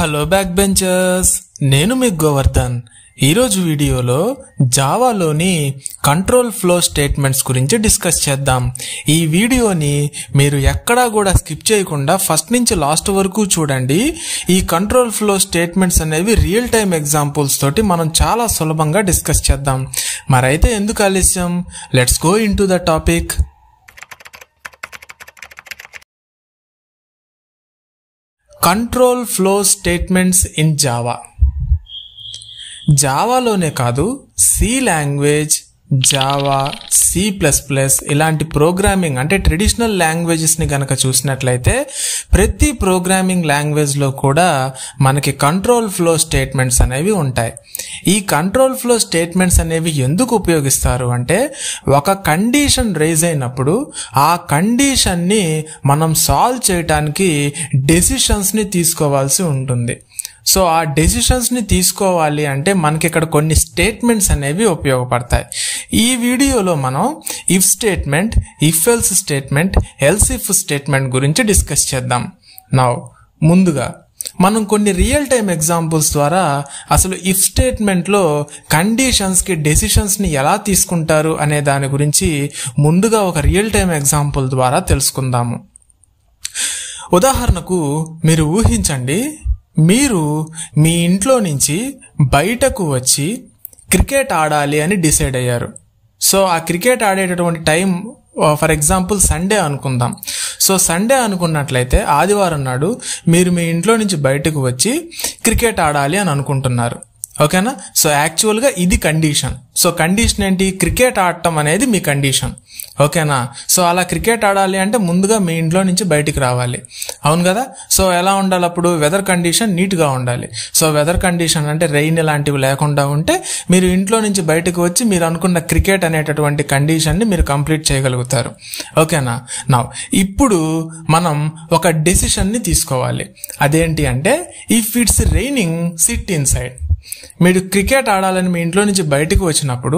Hello back benchers నేను మీ గోవర్ధన్ ఈరోజు వీడియోలో జావాలోని కంట్రోల్ ఫ్లో స్టేట్మెంట్స్ గురించి డిస్కస్ చేద్దాం ఈ వీడియోని మీరు ఎక్కడా కూడా స్కిప్ చేయకుండా ఫస్ట్ నుంచి లాస్ట్ వరకు చూడండి ఈ కంట్రోల్ ఫ్లో స్టేట్మెంట్స్ అనేవి రియల్ టైమ్ ఎగ్జాంపుల్స్ తోటి మనం చాలా సులభంగా డిస్కస్ చేద్దాం మరైతే ఎందుకు ఆలస్యం let's go into the topic control flow statements in Java జావాలోనే కాదు C language Java C plus plus ఇలాంటి ప్రోగ్రామింగ్ అంటే ట్రెడిషనల్ లాంగ్వేజెస్ని కనుక చూసినట్లయితే ప్రతి ప్రోగ్రామింగ్ లాంగ్వేజ్లో కూడా మనకి కంట్రోల్ ఫ్లో స్టేట్మెంట్స్ అనేవి ఉంటాయి ఈ కంట్రోల్ ఫ్లో స్టేట్మెంట్స్ అనేవి ఎందుకు ఉపయోగిస్తారు అంటే ఒక కండిషన్ రైజ్ అయినప్పుడు ఆ కండిషన్ని మనం సాల్వ్ చేయటానికి డెసిషన్స్ని తీసుకోవాల్సి ఉంటుంది సో ఆ డెసిషన్స్ని తీసుకోవాలి అంటే మనకి ఇక్కడ కొన్ని స్టేట్మెంట్స్ అనేవి ఉపయోగపడతాయి ఈ వీడియోలో మనం if statement if else statement else if statement గురించి డిస్కస్ చేద్దాం నౌ ముందుగా మనం కొన్ని రియల్ టైమ్ ఎగ్జాంపుల్స్ ద్వారా అసలు ఇఫ్ స్టేట్మెంట్లో కండిషన్స్కి డెసిషన్స్ని ఎలా తీసుకుంటారు అనే దాని గురించి ముందుగా ఒక రియల్ టైమ్ ఎగ్జాంపుల్ ద్వారా తెలుసుకుందాము ఉదాహరణకు మీరు ఊహించండి మీరు మీ ఇంట్లో నుంచి బయటకు వచ్చి క్రికెట్ ఆడాలి అని డిసైడ్ అయ్యారు సో ఆ క్రికెట్ ఆడేటటువంటి టైం ఫర్ ఎగ్జాంపుల్ సండే అనుకుందాం సో సండే అనుకున్నట్లయితే ఆదివారం నాడు మీరు మీ ఇంట్లో నుంచి బయటకు వచ్చి క్రికెట్ ఆడాలి అని అనుకుంటున్నారు ఓకేనా సో యాక్చువల్గా ఇది కండిషన్ సో కండిషన్ ఏంటి క్రికెట్ ఆడటం అనేది మీ కండిషన్ ఓకేనా సో అలా క్రికెట్ ఆడాలి అంటే ముందుగా మీ ఇంట్లో నుంచి బయటికి రావాలి అవును కదా సో ఎలా ఉండాలి అప్పుడు వెదర్ కండిషన్ నీట్గా ఉండాలి సో వెదర్ కండిషన్ అంటే రెయిన్ ఇలాంటివి లేకుండా ఉంటే మీరు ఇంట్లో నుంచి బయటకు వచ్చి మీరు అనుకున్న క్రికెట్ అనేటటువంటి కండిషన్ని మీరు కంప్లీట్ చేయగలుగుతారు ఓకేనా నా ఇప్పుడు మనం ఒక డెసిషన్ని తీసుకోవాలి అదేంటి అంటే if it's raining sit inside మీరు క్రికెట్ ఆడాలని మీ ఇంట్లో నుంచి బయటకు వచ్చినప్పుడు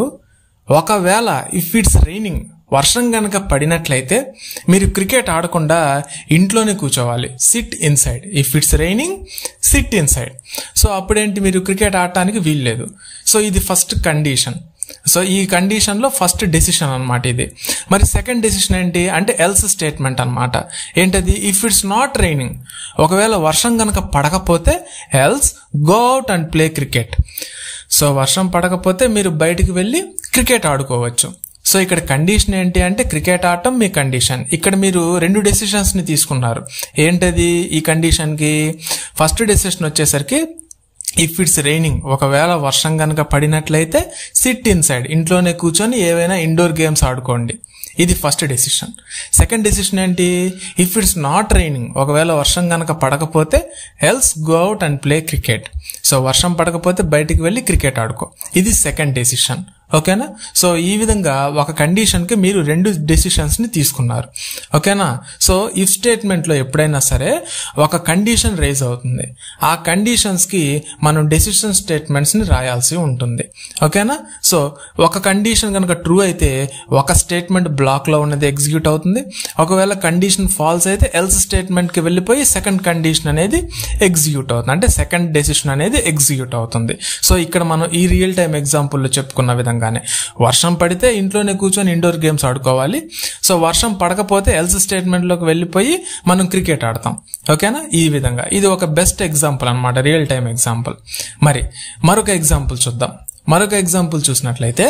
ఒకవేళ ఇఫ్ ఇట్స్ రైనింగ్ వర్షం కనుక పడినట్లయితే మీరు క్రికెట్ ఆడకుండా ఇంట్లోనే కూర్చోవాలి sit inside if it's raining sit inside so అప్పుడేంటి మీరు క్రికెట్ ఆడటానికి వీల్లేదు సో ఇది ఫస్ట్ కండిషన్ సో ఈ కండిషన్లో ఫస్ట్ డెసిషన్ అనమాట ఇది మరి సెకండ్ డెసిషన్ ఏంటి అంటే ఎల్స్ స్టేట్మెంట్ అనమాట ఏంటది ఇఫ్ ఇట్స్ నాట్ రైనింగ్ ఒకవేళ వర్షం కనుక పడకపోతే else go out and play cricket so వర్షం పడకపోతే మీరు బయటికి వెళ్ళి క్రికెట్ ఆడుకోవచ్చు సో ఇక్కడ కండిషన్ ఏంటి అంటే క్రికెట్ ఆడటం మీ కండిషన్ ఇక్కడ మీరు రెండు డెసిషన్స్ని తీసుకున్నారు ఏంటది ఈ కండిషన్కి ఫస్ట్ డెసిషన్ వచ్చేసరికి ఇఫ్ ఇట్స్ రైనింగ్ ఒకవేళ వర్షం కనుక పడినట్లయితే సిట్ ఇన్సైడ్ ఇంట్లోనే కూర్చొని ఏవైనా ఇండోర్ గేమ్స్ ఆడుకోండి ఇది ఫస్ట్ డెసిషన్ సెకండ్ డెసిషన్ ఏంటి ఇఫ్ ఇట్స్ నాట్ రైనింగ్ ఒకవేళ వర్షం కనుక పడకపోతే else go out and play cricket so వర్షం పడకపోతే బయటికి వెళ్ళి క్రికెట్ ఆడుకో ఇది సెకండ్ డెసిషన్ ఓకేనా సో ఈ విధంగా ఒక కండిషన్కి మీరు రెండు డెసిషన్స్ని తీసుకున్నారు ఓకేనా సో ఇఫ్ స్టేట్మెంట్లో ఎప్పుడైనా సరే ఒక కండిషన్ రేజ్ అవుతుంది ఆ కండిషన్స్కి మనం డెసిషన్ స్టేట్మెంట్స్ని రాయాల్సి ఉంటుంది ఓకేనా సో ఒక కండిషన్ కనుక ట్రూ అయితే ఒక స్టేట్మెంట్ బ్లాక్లో ఉన్నది ఎగ్జిక్యూట్ అవుతుంది ఒకవేళ కండిషన్ ఫాల్స్ అయితే ఎల్స్ స్టేట్మెంట్కి వెళ్ళిపోయి సెకండ్ కండిషన్ అనేది ఎగ్జిక్యూట్ అవుతుంది అంటే సెకండ్ డెసిషన్ అనేది ఎగ్జిక్యూట్ అవుతుంది సో ఇక్కడ మనం ఈ రియల్ టైమ్ ఎగ్జాంపుల్లో చెప్పుకున్న విధంగా విధంగానే వర్షం పడితే ఇంట్లోనే కూర్చొని ఇండోర్ గేమ్స్ ఆడుకోవాలి సో వర్షం పడకపోతే ఎల్స్ స్టేట్మెంట్లోకి వెళ్ళిపోయి మనం క్రికెట్ ఆడతాం ఓకేనా ఈ విధంగా ఇది ఒక బెస్ట్ ఎగ్జాంపుల్ అనమాట రియల్ టైం ఎగ్జాంపుల్ మరి మరొక ఎగ్జాంపుల్ చూద్దాం మరొక ఎగ్జాంపుల్ చూసినట్లయితే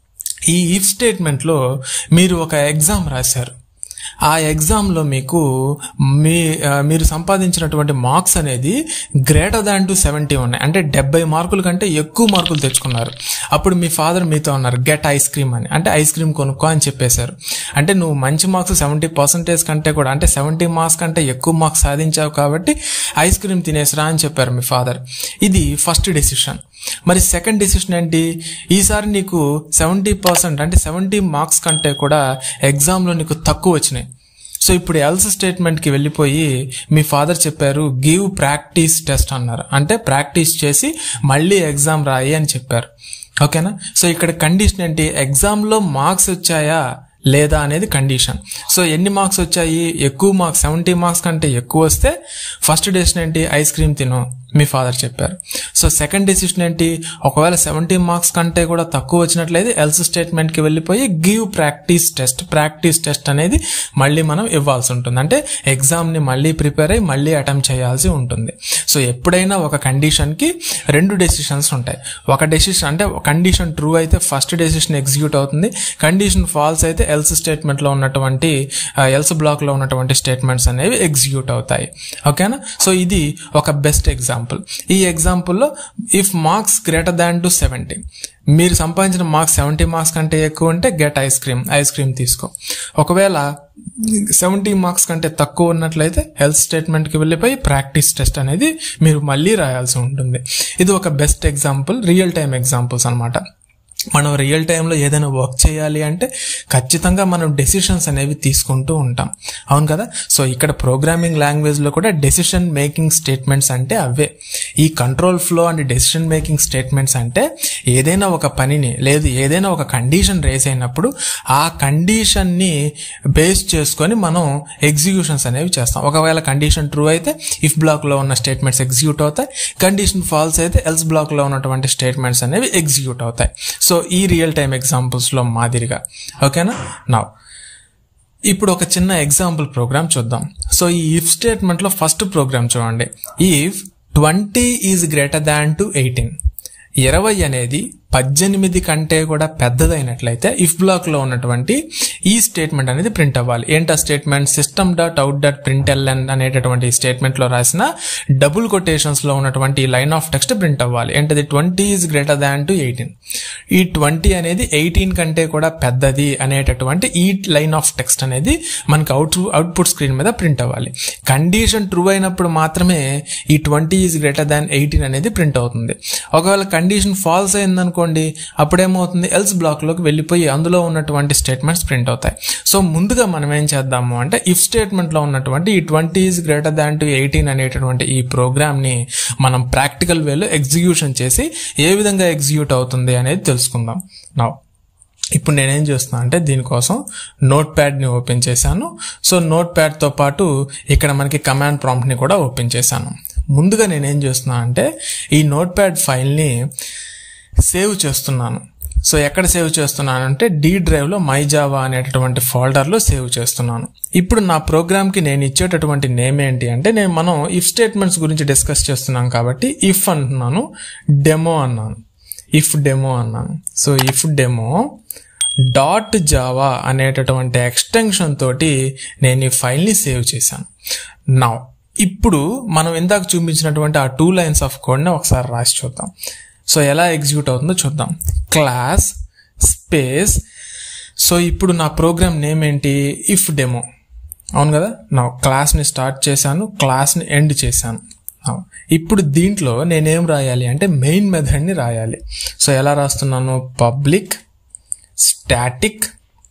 ఈ ఇఫ్ స్టేట్మెంట్లో మీరు ఒక ఎగ్జామ్ రాశారు ఆ ఎగ్జామ్లో మీకు మీ మీరు సంపాదించినటువంటి మార్క్స్ అనేది గ్రేటర్ దాన్ టు సెవెంటీ ఉన్నాయి అంటే డెబ్బై మార్కుల కంటే ఎక్కువ మార్కులు తెచ్చుకున్నారు అప్పుడు మీ ఫాదర్ మీతో ఉన్నారు గెట్ ఐస్ క్రీమ్ అని అంటే ఐస్ క్రీమ్ కొనుక్కో అని చెప్పేశారు అంటే నువ్వు మంచి మార్క్స్ సెవెంటీ పర్సెంటేజ్ కంటే కూడా అంటే సెవెంటీ మార్క్స్ కంటే ఎక్కువ మార్క్స్ సాధించావు కాబట్టి ఐస్ క్రీమ్ తినేసిరా అని చెప్పారు మీ ఫాదర్ ఇది ఫస్ట్ డెసిషన్ మరి సెకండ్ డెసిషన్ ఏంటి ఈసారి నీకు సెవెంటీ పర్సెంట్ అంటే సెవెంటీ మార్క్స్ కంటే కూడా ఎగ్జామ్లో నీకు తక్కువ వచ్చినాయి సో ఇప్పుడు ఎల్స్ స్టేట్మెంట్కి వెళ్ళిపోయి మీ ఫాదర్ చెప్పారు గివ్ ప్రాక్టీస్ టెస్ట్ అన్నారు అంటే ప్రాక్టీస్ చేసి మళ్ళీ ఎగ్జామ్ రాయి అని చెప్పారు ఓకేనా సో ఇక్కడ కండిషన్ ఏంటి ఎగ్జామ్లో మార్క్స్ వచ్చాయా లేదా అనేది కండిషన్ సో ఎన్ని మార్క్స్ వచ్చాయి ఎక్కువ మార్క్స్ సెవెంటీ మార్క్స్ కంటే ఎక్కువ వస్తే ఫస్ట్ డెసిషన్ ఏంటి ఐస్ క్రీమ్ తిను మీ ఫాదర్ చెప్పారు సో సెకండ్ డెసిషన్ ఏంటి ఒకవేళ సెవెంటీ మార్క్స్ కంటే కూడా తక్కువ వచ్చినట్లయితే ఎల్స్ స్టేట్మెంట్కి వెళ్ళిపోయి give practice test practice test అనేది మళ్ళీ మనం ఇవ్వాల్సి ఉంటుంది అంటే ఎగ్జామ్ని మళ్ళీ ప్రిపేర్ అయ్యి మళ్ళీ అటెంప్ట్ చేయాల్సి ఉంటుంది సో ఎప్పుడైనా ఒక కండిషన్కి రెండు డెసిషన్స్ ఉంటాయి ఒక డెసిషన్ అంటే కండిషన్ ట్రూ అయితే ఫస్ట్ డెసిషన్ ఎగ్జిక్యూట్ అవుతుంది కండిషన్ ఫాల్స్ అయితే ఎల్స్ స్టేట్మెంట్లో ఉన్నటువంటి ఎల్స్ బ్లాక్లో ఉన్నటువంటి స్టేట్మెంట్స్ అనేవి ఎగ్జిక్యూట్ అవుతాయి ఓకేనా సో ఇది ఒక బెస్ట్ ఎగ్జాంపుల్ ఈ ఎగ్జాంపుల్లో if marks greater than to seventy మీరు సంపాదించిన మార్క్స్ సెవెంటీ మార్క్స్ కంటే ఎక్కువ ఉంటే get ice cream ice cream తీసుకో ఒకవేళ సెవెంటీ మార్క్స్ కంటే తక్కువ ఉన్నట్లయితే హెల్త్ స్టేట్మెంట్కి వెళ్ళిపోయి ప్రాక్టీస్ టెస్ట్ అనేది మీరు మళ్ళీ రాయాల్సి ఉంటుంది ఇది ఒక best example real time examples అనమాట మనం రియల్ టైంలో ఏదైనా వర్క్ చేయాలి అంటే ఖచ్చితంగా మనం డెసిషన్స్ అనేవి తీసుకుంటూ ఉంటాం అవును కదా సో ఇక్కడ ప్రోగ్రామింగ్ లాంగ్వేజ్లో కూడా డెసిషన్ మేకింగ్ స్టేట్మెంట్స్ అంటే అవే ఈ control flow and decision making statements అంటే ఏదైనా ఒక పనిని లేదు ఏదైనా ఒక కండిషన్ రేస్ అయినప్పుడు ఆ కండిషన్ని బేస్ చేసుకొని మనం ఎగ్జిక్యూషన్స్ అనేవి చేస్తాం ఒకవేళ కండిషన్ ట్రూ అయితే ఇఫ్ బ్లాక్లో ఉన్న స్టేట్మెంట్స్ ఎగ్జిక్యూట్ అవుతాయి కండిషన్ ఫాల్స్ అయితే ఎల్స్ బ్లాక్లో ఉన్నటువంటి స్టేట్మెంట్స్ అనేవి ఎగ్జిక్యూట్ అవుతాయి సో ఈ రియల్ టైం ఎగ్జాంపుల్స్లో మాదిరిగా ఓకేనా నా ఇప్పుడు ఒక చిన్న ఎగ్జాంపుల్ ప్రోగ్రామ్ చూద్దాం సో ఈ ఇఫ్ స్టేట్మెంట్లో ఫస్ట్ ప్రోగ్రామ్ చూడండి if twenty is greater than to eighteen ఇరవై అనేది పద్దెనిమిది కంటే కూడా పెద్దదైనట్లయితే ఇఫ్ బ్లాక్ లో ఉన్నటువంటి ఈ స్టేట్మెంట్ అనేది ప్రింట్ అవ్వాలి ఏంటి ఆ statement system dot out dot print LN అనేటటువంటి స్టేట్మెంట్ లో రాసిన డబుల్ కొటేషన్స్ లో ఉన్నటువంటి లైన్ ఆఫ్ టెక్స్ట్ ప్రింట్ అవ్వాలి ఏంటది twenty is greater than to eighteen ఈ ట్వంటీ అనేది ఎయిటీన్ కంటే కూడా పెద్దది అనేటటువంటి ఈ లైన్ ఆఫ్ టెక్స్ట్ అనేది మనకి అవుట్ అవుట్పుట్ స్క్రీన్ మీద ప్రింట్ అవ్వాలి కండిషన్ ట్రూ అయినప్పుడు మాత్రమే ఈ twenty is greater than eighteen అనేది ప్రింట్ అవుతుంది ఒకవేళ కండిషన్ ఫాల్స్ అయిందనుకోండి అప్పుడేమవుతుంది ఎల్స్ బ్లాక్లోకి వెళ్ళిపోయి అందులో ఉన్నటువంటి స్టేట్మెంట్స్ ప్రింట్ అవుతాయి సో ముందుగా మనం ఏం చేద్దాము అంటే ఇఫ్ స్టేట్మెంట్లో ఉన్నటువంటి ఈ twenty is greater than to eighteen అనేటటువంటి ఈ ప్రోగ్రామ్ని మనం ప్రాక్టికల్ వేలో ఎగ్జిక్యూషన్ చేసి ఏ విధంగా ఎగ్జిక్యూట్ అవుతుంది అనేది తెలుసుకుందాం నా ఇప్పుడు నేనేం చేస్తున్నా అంటే దీనికోసం నోట్ ప్యాడ్ని ఓపెన్ చేశాను సో నోట్ ప్యాడ్తో పాటు ఇక్కడ మనకి కమాండ్ ప్రాంప్ట్ని కూడా ఓపెన్ చేశాను ముందుగా నేనేం చేస్తున్నా అంటే ఈ నోట్ ప్యాడ్ ఫైల్ని సేవ్ చేస్తున్నాను సో ఎక్కడ సేవ్ చేస్తున్నాను అంటే డీ డ్రైవ్లో మై జావా అనేటటువంటి ఫోల్డర్లో సేవ్ చేస్తున్నాను ఇప్పుడు నా ప్రోగ్రామ్కి నేను ఇచ్చేటటువంటి నేమ్ ఏంటి అంటే నేను మనం ఇఫ్ స్టేట్మెంట్స్ గురించి డిస్కస్ చేస్తున్నాం కాబట్టి ఇఫ్ అంటున్నాను డెమో అన్నాను ఇఫ్ డెమో అన్నాను so if demo dot Java అనేటటువంటి ఎక్స్టెన్షన్ తోటి నేను ఈ ఫైల్ని సేవ్ చేశాను నా ఇప్పుడు మనం ఇందాక చూపించినటువంటి ఆ టూ లైన్స్ ఆఫ్ కోడ్ని ఒకసారి రాసి చూద్దాం సో ఎలా ఎగ్జిక్యూట్ అవుతుందో చూద్దాం క్లాస్ స్పేస్ సో ఇప్పుడు నా ప్రోగ్రామ్ నేమ్ ఏంటి ఇఫ్ డెమో అవును కదా నా క్లాస్ని స్టార్ట్ చేశాను క్లాస్ని ఎండ్ చేశాను ఇప్పుడు దీంట్లో నేనేం రాయాలి అంటే మెయిన్ మెథడ్ని రాయాలి సో ఎలా రాస్తున్నాను public static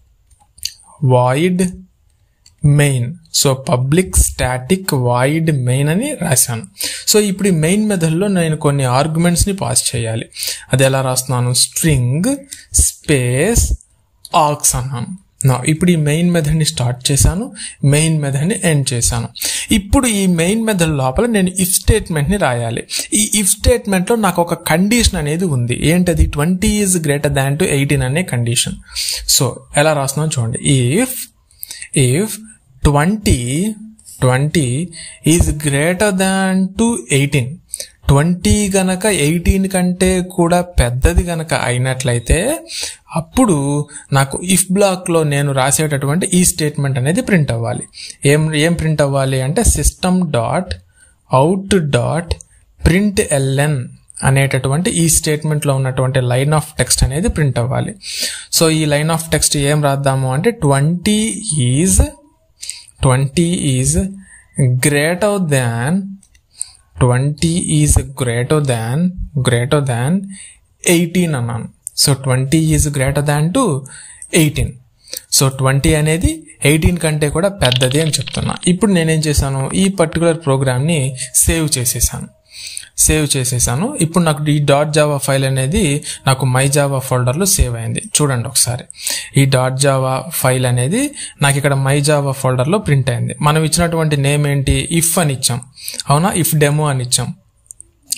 void main so public static void main అని రాశాను సో ఇప్పుడు ఈ మెయిన్ మెథడ్లో నేను కొన్ని ఆర్గ్యుమెంట్స్ని పాస్ చేయాలి అది ఎలా రాస్తున్నాను స్ట్రింగ్ స్పేస్ ఆక్స్ అన్నాను నా ఇప్పుడు ఈ మెయిన్ మెథడ్ని స్టార్ట్ చేశాను మెయిన్ మెథడ్ని ఎండ్ చేశాను ఇప్పుడు ఈ మెయిన్ మెథడ్ లోపల నేను ఇఫ్ స్టేట్మెంట్ని రాయాలి ఈ ఇఫ్ స్టేట్మెంట్లో నాకు ఒక కండిషన్ అనేది ఉంది ఏంటది twenty is greater than to eighteen అనే కండిషన్ సో ఎలా రాస్తున్నాను చూడండి if if twenty twenty is greater than to eighteen twenty గనక ఎయిటీన్ కంటే కూడా పెద్దది గనక అయినట్లయితే అప్పుడు నాకు ఇఫ్ బ్లాక్లో నేను రాసేటటువంటి ఈ స్టేట్మెంట్ అనేది ప్రింట్ అవ్వాలి ఏం ఏం ప్రింట్ అవ్వాలి అంటే system dot out dot print LN అనేటటువంటి ఈ స్టేట్మెంట్లో ఉన్నటువంటి లైన్ ఆఫ్ టెక్స్ట్ అనేది ప్రింట్ అవ్వాలి సో ఈ లైన్ ఆఫ్ టెక్స్ట్ ఏం రాద్దాము అంటే twenty is twenty is greater than twenty is greater than greater than eighteen అన్నాను so twenty is greater than to eighteen so twenty అనేది ఎయిటీన్ కంటే కూడా పెద్దది అని చెప్తున్నా ఇప్పుడు నేనేం చేశాను ఈ పర్టికులర్ ప్రోగ్రామ్ని సేవ్ చేసేసాను సేవ్ చేసేసాను ఇప్పుడు నాకు ఈ డాట్ జావా ఫైల్ అనేది నాకు మై జావా ఫోల్డర్లో సేవ్ అయింది చూడండి ఒకసారి ఈ డాట్ జావా ఫైల్ అనేది నాకు ఇక్కడ మై జావా ఫోల్డర్లో ప్రింట్ అయింది మనం ఇచ్చినటువంటి నేమ్ ఏంటి ఇఫ్ అని ఇచ్చాం అవునా ఇఫ్ డెమో అని ఇచ్చాం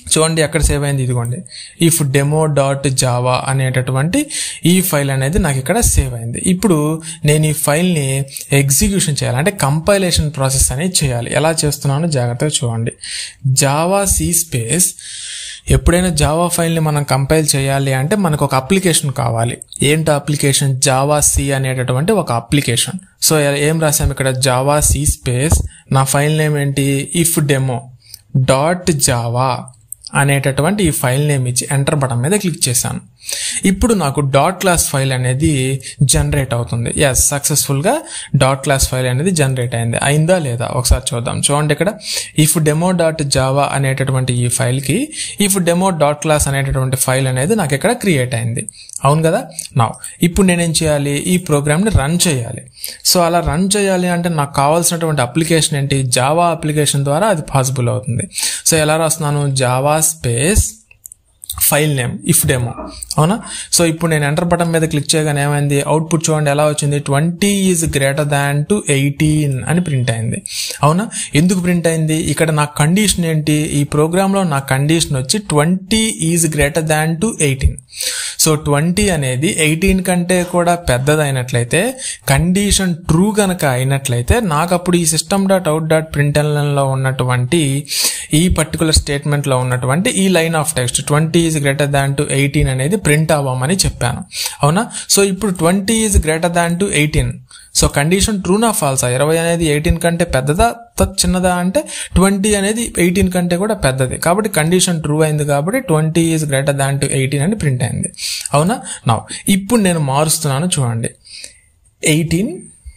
చూడండి ఎక్కడ సేవ్ అయింది ఇదిగోండి ఇఫ్ డెమో డాట్ జావా అనేటటువంటి ఈ ఫైల్ అనేది నాకు ఇక్కడ సేవ్ అయింది ఇప్పుడు నేను ఈ ఫైల్ని ఎగ్జిక్యూషన్ చేయాలి అంటే కంపైలేషన్ ప్రాసెస్ అనేది చేయాలి ఎలా చేస్తున్నానో జాగ్రత్తగా చూడండి జావా సి స్పేస్ ఎప్పుడైనా జావా ఫైల్ని మనం కంపైల్ చేయాలి అంటే మనకు ఒక అప్లికేషన్ కావాలి ఏంటి అప్లికేషన్ జావా సి అనేటటువంటి ఒక అప్లికేషన్ సో ఏం రాసాం ఇక్కడ జావా సి స్పేస్ నా ఫైల్ నేమ్ ఏంటి ఇఫ్ డెమో డాట్ జావా అనేటటువంటి ఈ ఫైల్ నేమ్ ఇచ్చి ఎంటర్ బటన్ మీద క్లిక్ చేశాను ఇప్పుడు నాకు డాట్ క్లాస్ ఫైల్ అనేది జనరేట్ అవుతుంది ఎస్ సక్సెస్ఫుల్గా డాట్ క్లాస్ ఫైల్ అనేది జనరేట్ అయింది అయిందా లేదా ఒకసారి చూద్దాం చూడండి ఇక్కడ ఇఫ్ డెమో డాట్ జావా అనేటటువంటి ఈ ఫైల్కి ఇఫ్ డెమో డాట్ క్లాస్ అనేటటువంటి ఫైల్ అనేది నాకు ఇక్కడ క్రియేట్ అయింది అవును కదా నా ఇప్పుడు నేనేం చేయాలి ఈ ప్రోగ్రామ్ని రన్ చేయాలి సో అలా రన్ చేయాలి అంటే నాకు కావాల్సినటువంటి అప్లికేషన్ ఏంటి జావా అప్లికేషన్ ద్వారా అది పాసిబుల్ అవుతుంది సో ఎలా రాస్తున్నాను Java space file name if demo అవునా సో ఇప్పుడు నేను ఎంటర్ బటన్ మీద క్లిక్ చేయగానే ఏమైంది అవుట్పుట్ చూడండి ఎలా వచ్చింది twenty is greater than to eighteen అని ప్రింట్ అయింది అవునా ఎందుకు ప్రింట్ అయింది ఇక్కడ నా కండిషన్ ఏంటి ఈ ప్రోగ్రాంలో నా కండిషన్ వచ్చి twenty is greater than to eighteen so twenty అనేది ఎయిటీన్ కంటే కూడా పెద్దదైనట్లయితే కండిషన్ ట్రూ కనుక అయినట్లయితే నాకు అప్పుడు ఈ సిస్టమ్ డాట్ అవుట్ డాట్ ప్రింటర్లలో ఉన్నటువంటి ఈ పర్టికులర్ స్టేట్మెంట్లో ఉన్నటువంటి ఈ line of text twenty is greater than to eighteen అనేది ప్రింట్ అవ్వమని చెప్పాను అవునా సో ఇప్పుడు twenty is greater than to eighteen so condition ట్రూనా ఫాల్సా ఇరవై అనేది ఎయిటీన్ కంటే పెద్దదా చిన్నదా అంటే ట్వంటీ అనేది ఎయిటీన్ కంటే కూడా పెద్దది కాబట్టి కండిషన్ ట్రూ అయింది కాబట్టి twenty is greater than to eighteen అని ప్రింట్ అయింది అవునా నా ఇప్పుడు నేను మారుస్తున్నాను చూడండి eighteen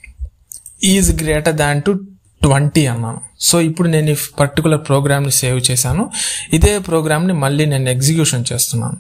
is greater than to twenty అన్నాను సో ఇప్పుడు నేను ఈ పర్టికులర్ ప్రోగ్రామ్ని సేవ్ చేశాను ఇదే ప్రోగ్రామ్ని మళ్ళీ నేను ఎగ్జిక్యూషన్ చేస్తున్నాను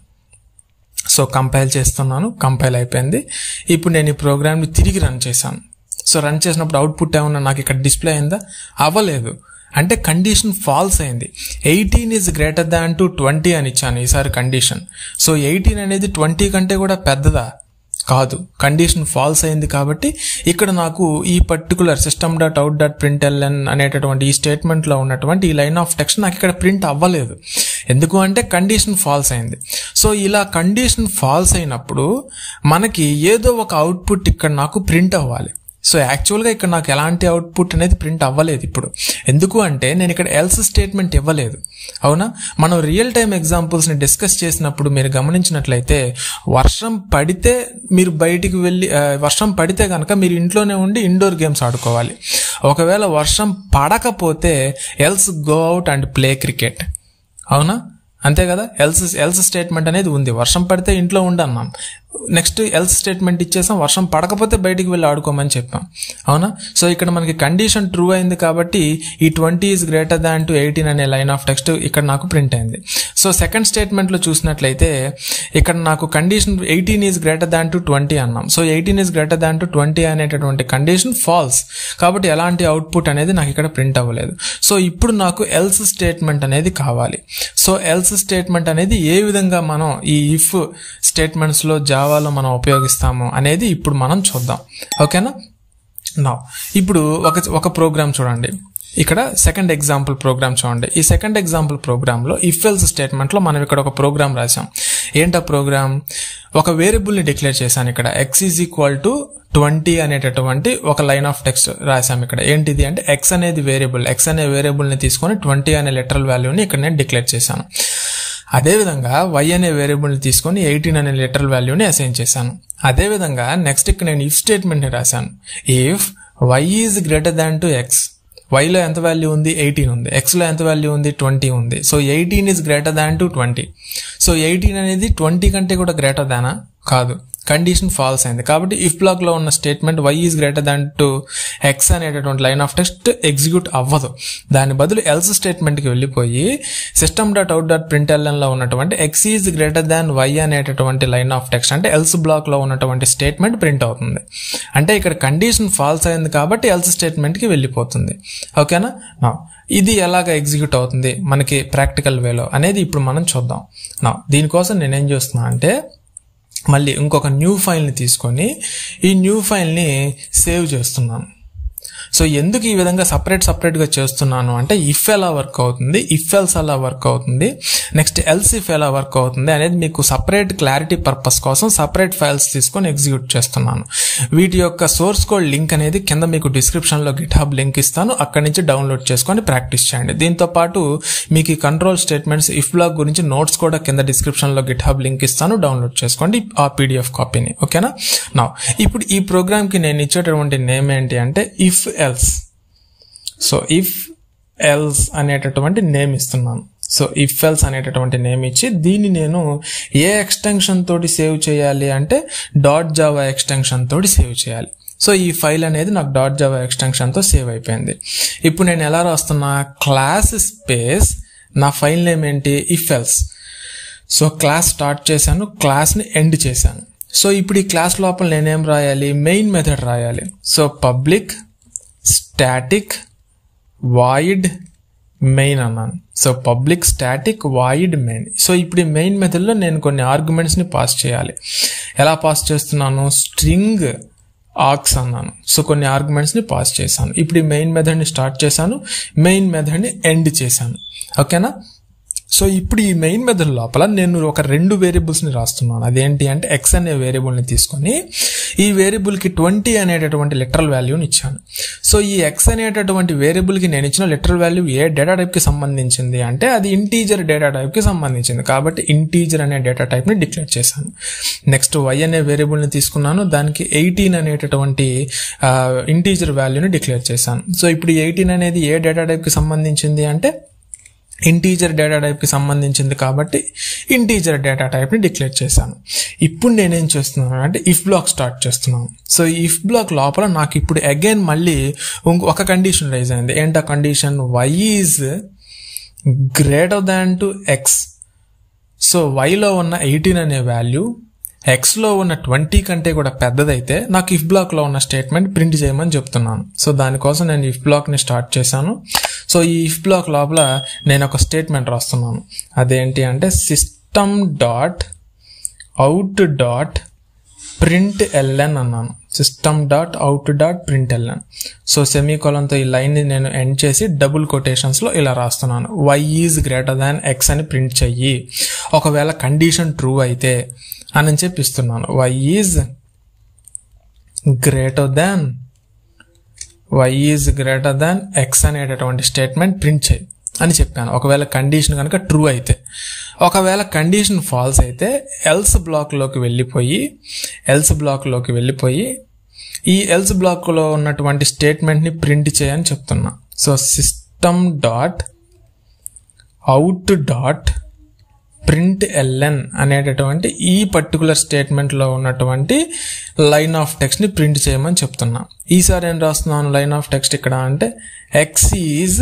సో కంపైల్ చేస్తున్నాను కంపైల్ అయిపోయింది ఇప్పుడు నేను ఈ ప్రోగ్రామ్ని తిరిగి రన్ చేశాను సో రన్ చేసినప్పుడు అవుట్పుట్ ఏమన్నా నాకు ఇక్కడ డిస్ప్లే అయిందా అవ్వలేదు అంటే కండిషన్ ఫాల్స్ అయింది eighteen is greater than to twenty అని ఇచ్చాను ఈసారి కండిషన్ సో ఎయిటీన్ అనేది ట్వంటీ కంటే కూడా పెద్దదా కాదు కండిషన్ ఫాల్స్ అయింది కాబట్టి ఇక్కడ నాకు ఈ particular system dot out dot print LN అనేటటువంటి ఈ స్టేట్మెంట్లో ఉన్నటువంటి ఈ లైన్ ఆఫ్ టెక్స్ట్ నాకు ఇక్కడ ప్రింట్ అవ్వలేదు ఎందుకు అంటే కండిషన్ ఫాల్స్ అయింది సో ఇలా కండిషన్ ఫాల్స్ అయినప్పుడు మనకి ఏదో ఒక అవుట్పుట్ ఇక్కడ నాకు ప్రింట్ అవ్వాలి సో యాక్చువల్గా ఇక్కడ నాకు ఎలాంటి అవుట్పుట్ అనేది ప్రింట్ అవ్వలేదు ఇప్పుడు ఎందుకు అంటే నేను ఇక్కడ ఎల్స్ స్టేట్మెంట్ ఇవ్వలేదు అవునా మనం రియల్ టైం ఎగ్జాంపుల్స్ని డిస్కస్ చేసినప్పుడు మీరు గమనించినట్లయితే వర్షం పడితే మీరు బయటికి వెళ్ళి వర్షం పడితే కనుక మీరు ఇంట్లోనే ఉండి ఇండోర్ గేమ్స్ ఆడుకోవాలి ఒకవేళ వర్షం పడకపోతే else go out and play cricket అవునా అంతే కదా ఎల్స్ ఎల్స్ స్టేట్మెంట్ అనేది ఉంది వర్షం పడితే ఇంట్లో ఉండన్నాం నెక్స్ట్ ఎల్స్ స్టేట్మెంట్ ఇచ్చేసాం వర్షం పడకపోతే బయటికి వెళ్ళి ఆడుకోమని చెప్పాం అవునా సో ఇక్కడ మనకి కండిషన్ ట్రూ అయింది కాబట్టి ఈ twenty is greater than to eighteen అనే లైన్ ఆఫ్ టెక్స్ట్ ఇక్కడ నాకు ప్రింట్ అయింది సో సెకండ్ స్టేట్మెంట్లో చూసినట్లయితే ఇక్కడ నాకు condition eighteen is greater than to twenty అన్నాం so eighteen is greater than to twenty అనేటటువంటి కండిషన్ ఫాల్స్ కాబట్టి ఎలాంటి అవుట్పుట్ అనేది నాకు ఇక్కడ ప్రింట్ అవ్వలేదు సో ఇప్పుడు నాకు ఎల్స్ స్టేట్మెంట్ అనేది కావాలి సో ఎల్స్ స్టేట్మెంట్ అనేది ఏ విధంగా మనం ఈ ఇఫ్ స్టేట్మెంట్స్లో జావాలో మనం ఉపయోగిస్తాము అనేది ఇప్పుడు మనం చూద్దాం ఓకేనా నా ఇప్పుడు ఒక ఒక ప్రోగ్రామ్ చూడండి ఇక్కడ సెకండ్ ఎగ్జాంపుల్ ప్రోగ్రామ్ చూడండి ఈ సెకండ్ ఎగ్జాంపుల్ ప్రోగ్రాంలో ఇఫ్ ఎల్స్ స్టేట్మెంట్లో మనం ఇక్కడ ఒక ప్రోగ్రామ్ రాసాం ఏంటా ప్రోగ్రామ్ ఒక వేరియబుల్ని డిక్లేర్ చేశాను ఇక్కడ X is equal to twenty అనేటటువంటి ఒక లైన్ ఆఫ్ టెక్స్ట్ రాసాం ఇక్కడ ఏంటిది అంటే ఎక్స్ అనేది వేరియబుల్ ఎక్స్ అనే వేరియబుల్ని తీసుకొని ట్వంటీ అనే లెటరల్ వాల్యూని ఇక్కడ నేను డిక్లేర్ చేశాను అదేవిధంగా వై అనే వేరియబుల్ని తీసుకొని ఎయిటీన్ అనే లిటరల్ వాల్యూని అసైన్ చేశాను అదేవిధంగా నెక్స్ట్ ఇక్కడ నేను ఇఫ్ స్టేట్మెంట్ని రాశాను if Y is greater than to X వైలో ఎంత వాల్యూ ఉంది ఎయిటీన్ ఉంది ఎక్స్లో ఎంత వాల్యూ ఉంది ట్వంటీ ఉంది so eighteen is greater than to twenty so eighteen అనేది ట్వంటీ కంటే కూడా గ్రేటర్ దానా కాదు కండిషన్ ఫాల్స్ అయింది కాబట్టి ఇఫ్ బ్లాక్ లో ఉన్న statement Y is greater than to X అనేటటువంటి లైన్ ఆఫ్ టెక్స్ట్ ఎగ్జిక్యూట్ అవ్వదు దాని బదులు ఎల్స్ స్టేట్మెంట్ కి వెళ్ళిపోయి system dot out dot print లో ఉన్నటువంటి X is greater than why అనేటటువంటి లైన్ ఆఫ్ టెక్స్ట్ అంటే ఎల్స్ బ్లాక్ లో ఉన్నటువంటి స్టేట్మెంట్ ప్రింట్ అవుతుంది అంటే ఇక్కడ కండిషన్ ఫాల్స్ అయింది కాబట్టి ఎల్స్ స్టేట్మెంట్ కి వెళ్ళిపోతుంది ఓకేనా నా ఇది ఎలాగ ఎగ్జిక్యూట్ అవుతుంది మనకి ప్రాక్టికల్ వేలో అనేది ఇప్పుడు మనం చూద్దాం నా దీనికోసం నేనేం చేస్తున్నా అంటే మళ్ళీ ఇంకొక న్యూ ఫైల్ని తీసుకొని ఈ న్యూ ఫైల్ని సేవ్ చేస్తున్నాను సో ఎందుకు ఈ విధంగా సపరేట్ సపరేట్గా చేస్తున్నాను అంటే ఇఫ్ ఎలా వర్క్ అవుతుంది ఇఫ్ ఎల్స్ ఎలా వర్క్ అవుతుంది నెక్స్ట్ ఎల్స్ ఇఫ్ ఎలా వర్క్ అవుతుంది అనేది మీకు సపరేట్ క్లారిటీ పర్పస్ కోసం సపరేట్ ఫైల్స్ తీసుకొని ఎగ్జిక్యూట్ చేస్తున్నాను వీటి యొక్క సోర్స్ కోడ్ లింక్ అనేది కింద మీకు డిస్క్రిప్షన్లో గిట్ హబ్ లింక్ ఇస్తాను అక్కడి నుంచి డౌన్లోడ్ చేసుకొని ప్రాక్టీస్ చేయండి దీంతో పాటు మీకు ఈ కంట్రోల్ స్టేట్మెంట్స్ ఇఫ్ బ్లాక్ గురించి నోట్స్ కూడా కింద డిస్క్రిప్షన్లో గిట్ హబ్ లింక్ ఇస్తాను డౌన్లోడ్ చేసుకోండి ఆ పీడిఎఫ్ కాపీని ఓకేనా నా ఇప్పుడు ఈ ప్రోగ్రామ్కి నేను ఇచ్చేటటువంటి నేమ్ ఏంటి అంటే if else so if else అనేటటువంటి నేమ్ ఇస్తున్నాను సో ఇఫ్ ఎల్స్ అనేటటువంటి నేమ్ ఇచ్చి దీన్ని నేను ఏ ఎక్స్టెన్షన్ తోటి సేవ్ చేయాలి అంటే డాట్ జావా ఎక్స్టెన్షన్ తోటి సేవ్ చేయాలి సో ఈ ఫైల్ అనేది నాకు డాట్ జావా ఎక్స్టెన్షన్తో సేవ్ అయిపోయింది ఇప్పుడు నేను ఎలా రాస్తున్నా క్లాస్ స్పేస్ నా ఫైల్ నేమ్ ఏంటి if else so class start చేశాను క్లాస్ని ఎండ్ చేశాను సో ఇప్పుడు ఈ క్లాస్ లోపల నేనేం రాయాలి మెయిన్ మెథడ్ రాయాలి so public static void main అన్నాను so public static void main so ఇప్పుడు ఈ మెయిన్ మెథడ్లో నేను కొన్ని ఆర్గ్యుమెంట్స్ని పాస్ చేయాలి ఎలా పాస్ చేస్తున్నాను స్ట్రింగ్ ఆక్స్ అన్నాను సో కొన్ని ఆర్గ్యుమెంట్స్ని పాస్ చేశాను ఇప్పుడు ఈ మెయిన్ మెథడ్ని స్టార్ట్ చేశాను మెయిన్ మెథడ్ని ఎండ్ చేశాను ఓకేనా సో ఇప్పుడు ఈ మెయిన్ మెథడ్ లోపల నేను ఒక రెండు వేరియబుల్స్ని రాస్తున్నాను అదేంటి అంటే ఎక్స్ అనే వేరియబుల్ని తీసుకొని ఈ వేరియబుల్కి ట్వంటీ అనేటటువంటి లిటరల్ వాల్యూని ఇచ్చాను సో ఈ ఎక్స్ అనేటటువంటి వేరియబుల్కి నేను ఇచ్చిన లిటరల్ వాల్యూ ఏ డేటా టైప్కి సంబంధించింది అంటే అది ఇంటీజర్ డేటా టైప్కి సంబంధించింది కాబట్టి ఇంటీజర్ అనే డేటా టైప్ని డిక్లేర్ చేశాను నెక్స్ట్ వై అనే వేరియబుల్ని తీసుకున్నాను దానికి ఎయిటీన్ అనేటటువంటి ఇంటీజర్ వాల్యూని డిక్లేర్ చేశాను సో ఇప్పుడు ఎయిటీన్ అనేది ఏ డేటా టైప్కి సంబంధించింది అంటే ఇంటీజర్ డేటా టైప్కి సంబంధించింది కాబట్టి ఇంటీజర్ డేటా టైప్ని డిక్లేర్ చేశాను ఇప్పుడు నేనేం చేస్తున్నాను అంటే ఇఫ్ బ్లాక్ స్టార్ట్ చేస్తున్నాను సో ఇఫ్ బ్లాక్ లోపల నాకు ఇప్పుడు అగైన్ మళ్ళీ ఇంకో ఒక కండిషన్ రైజ్ అయింది ఏంటి ఆ condition Y is greater than to X so వైలో ఉన్న ఎయిటీన్ అనే వాల్యూ ఎక్స్లో ఉన్న ట్వంటీ కంటే కూడా పెద్దదైతే నాకు ఇఫ్ బ్లాక్లో ఉన్న స్టేట్మెంట్ ప్రింట్ చేయమని చెప్తున్నాను సో దానికోసం నేను ఇఫ్ బ్లాక్ని స్టార్ట్ చేశాను సో ఈ ఇఫ్ బ్లాక్ లోపల నేను ఒక స్టేట్మెంట్ రాస్తున్నాను అదేంటి అంటే system dot out dot print LN అన్నాను system dot out dot print LN so సెమీకోలంతో ఈ లైన్ని నేను ఎండ్ చేసి డబుల్ కొటేషన్స్లో ఇలా రాస్తున్నాను Y is greater than X అని ప్రింట్ చెయ్యి ఒకవేళ కండిషన్ ట్రూ అయితే అని చెప్పి ఇస్తున్నాను Y is greater than Y is greater than X అనేటటువంటి స్టేట్మెంట్ ప్రింట్ చేయి అని చెప్పాను ఒకవేళ కండిషన్ కనుక ట్రూ అయితే ఒకవేళ కండిషన్ ఫాల్స్ అయితే ఎల్స్ బ్లాక్లోకి వెళ్ళిపోయి ఎల్స్ బ్లాక్లోకి వెళ్ళిపోయి ఈ ఎల్స్ బ్లాక్లో ఉన్నటువంటి స్టేట్మెంట్ని ప్రింట్ చేయని చెప్తున్నా so system dot out dot print LN అనేటటువంటి ఈ పర్టికులర్ స్టేట్మెంట్లో ఉన్నటువంటి లైన్ ఆఫ్ టెక్స్ట్ని ప్రింట్ చేయమని చెప్తున్నా ఈసారి ఏం రాస్తున్నాను లైన్ ఆఫ్ టెక్స్ట్ ఇక్కడ అంటే X is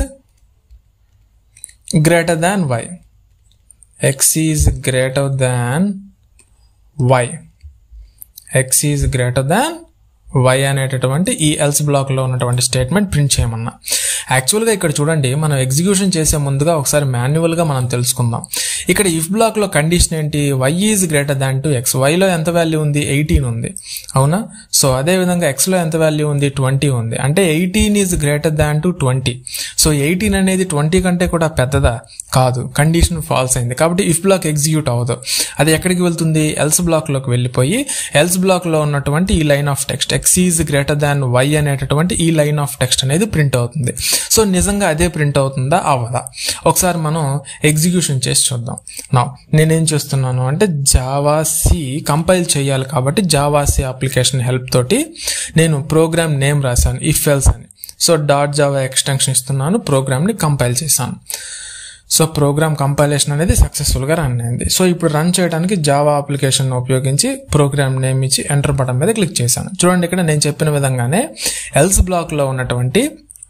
greater than Y X is greater than Y X is greater than why అనేటటువంటి ఈ ఎల్స్ బ్లాక్లో ఉన్నటువంటి స్టేట్మెంట్ ప్రింట్ చేయమన్నా యాక్చువల్గా ఇక్కడ చూడండి మనం ఎగ్జిక్యూషన్ చేసే ముందుగా ఒకసారి మాన్యువల్గా మనం తెలుసుకుందాం ఇక్కడ ఇఫ్ బ్లాక్లో కండిషన్ ఏంటి Y is greater than to X వైలో ఎంత వాల్యూ ఉంది ఎయిటీన్ ఉంది అవునా సో అదే విధంగా ఎక్స్లో ఎంత వాల్యూ ఉంది ట్వంటీ ఉంది అంటే eighteen is greater than to twenty so eighteen అనేది ట్వంటీ కంటే కూడా పెద్దదా కాదు కండిషన్ ఫాల్స్ అయింది కాబట్టి ఇఫ్ బ్లాక్ ఎగ్జిక్యూట్ అవ్వదు అది ఎక్కడికి వెళ్తుంది ఎల్స్ బ్లాక్లోకి వెళ్ళిపోయి ఎల్స్ బ్లాక్లో ఉన్నటువంటి ఈ line of text X is greater than why అనేటటువంటి ఈ లైన్ ఆఫ్ టెక్స్ట్ అనేది ప్రింట్ అవుతుంది సో నిజంగా అదే ప్రింట్ అవుతుందా అవ్వదా ఒకసారి మనం ఎగ్జిక్యూషన్ చేసి చూద్దాం నా నేనేం చేస్తున్నాను అంటే జావా సి కంపైల్ చేయాలి కాబట్టి జావా సి అప్లికేషన్ హెల్ప్ తోటి నేను ప్రోగ్రామ్ నేమ్ రాశాను ఇఫ్ ఎల్స్ అని సో డాట్ జావా ఎక్స్టెన్షన్ ఇస్తున్నాను ప్రోగ్రామ్ని కంపైల్ చేశాను సో ప్రోగ్రామ్ కంపైలేషన్ అనేది సక్సెస్ఫుల్గా రన్ అయింది సో ఇప్పుడు రన్ చేయడానికి జావా అప్లికేషన్ ఉపయోగించి ప్రోగ్రామ్ నేమ్ ఇచ్చి ఎంటర్ బటన్ మీద క్లిక్ చేశాను చూడండి ఇక్కడ నేను చెప్పిన విధంగానే ఎల్స్ బ్లాక్లో ఉన్నటువంటి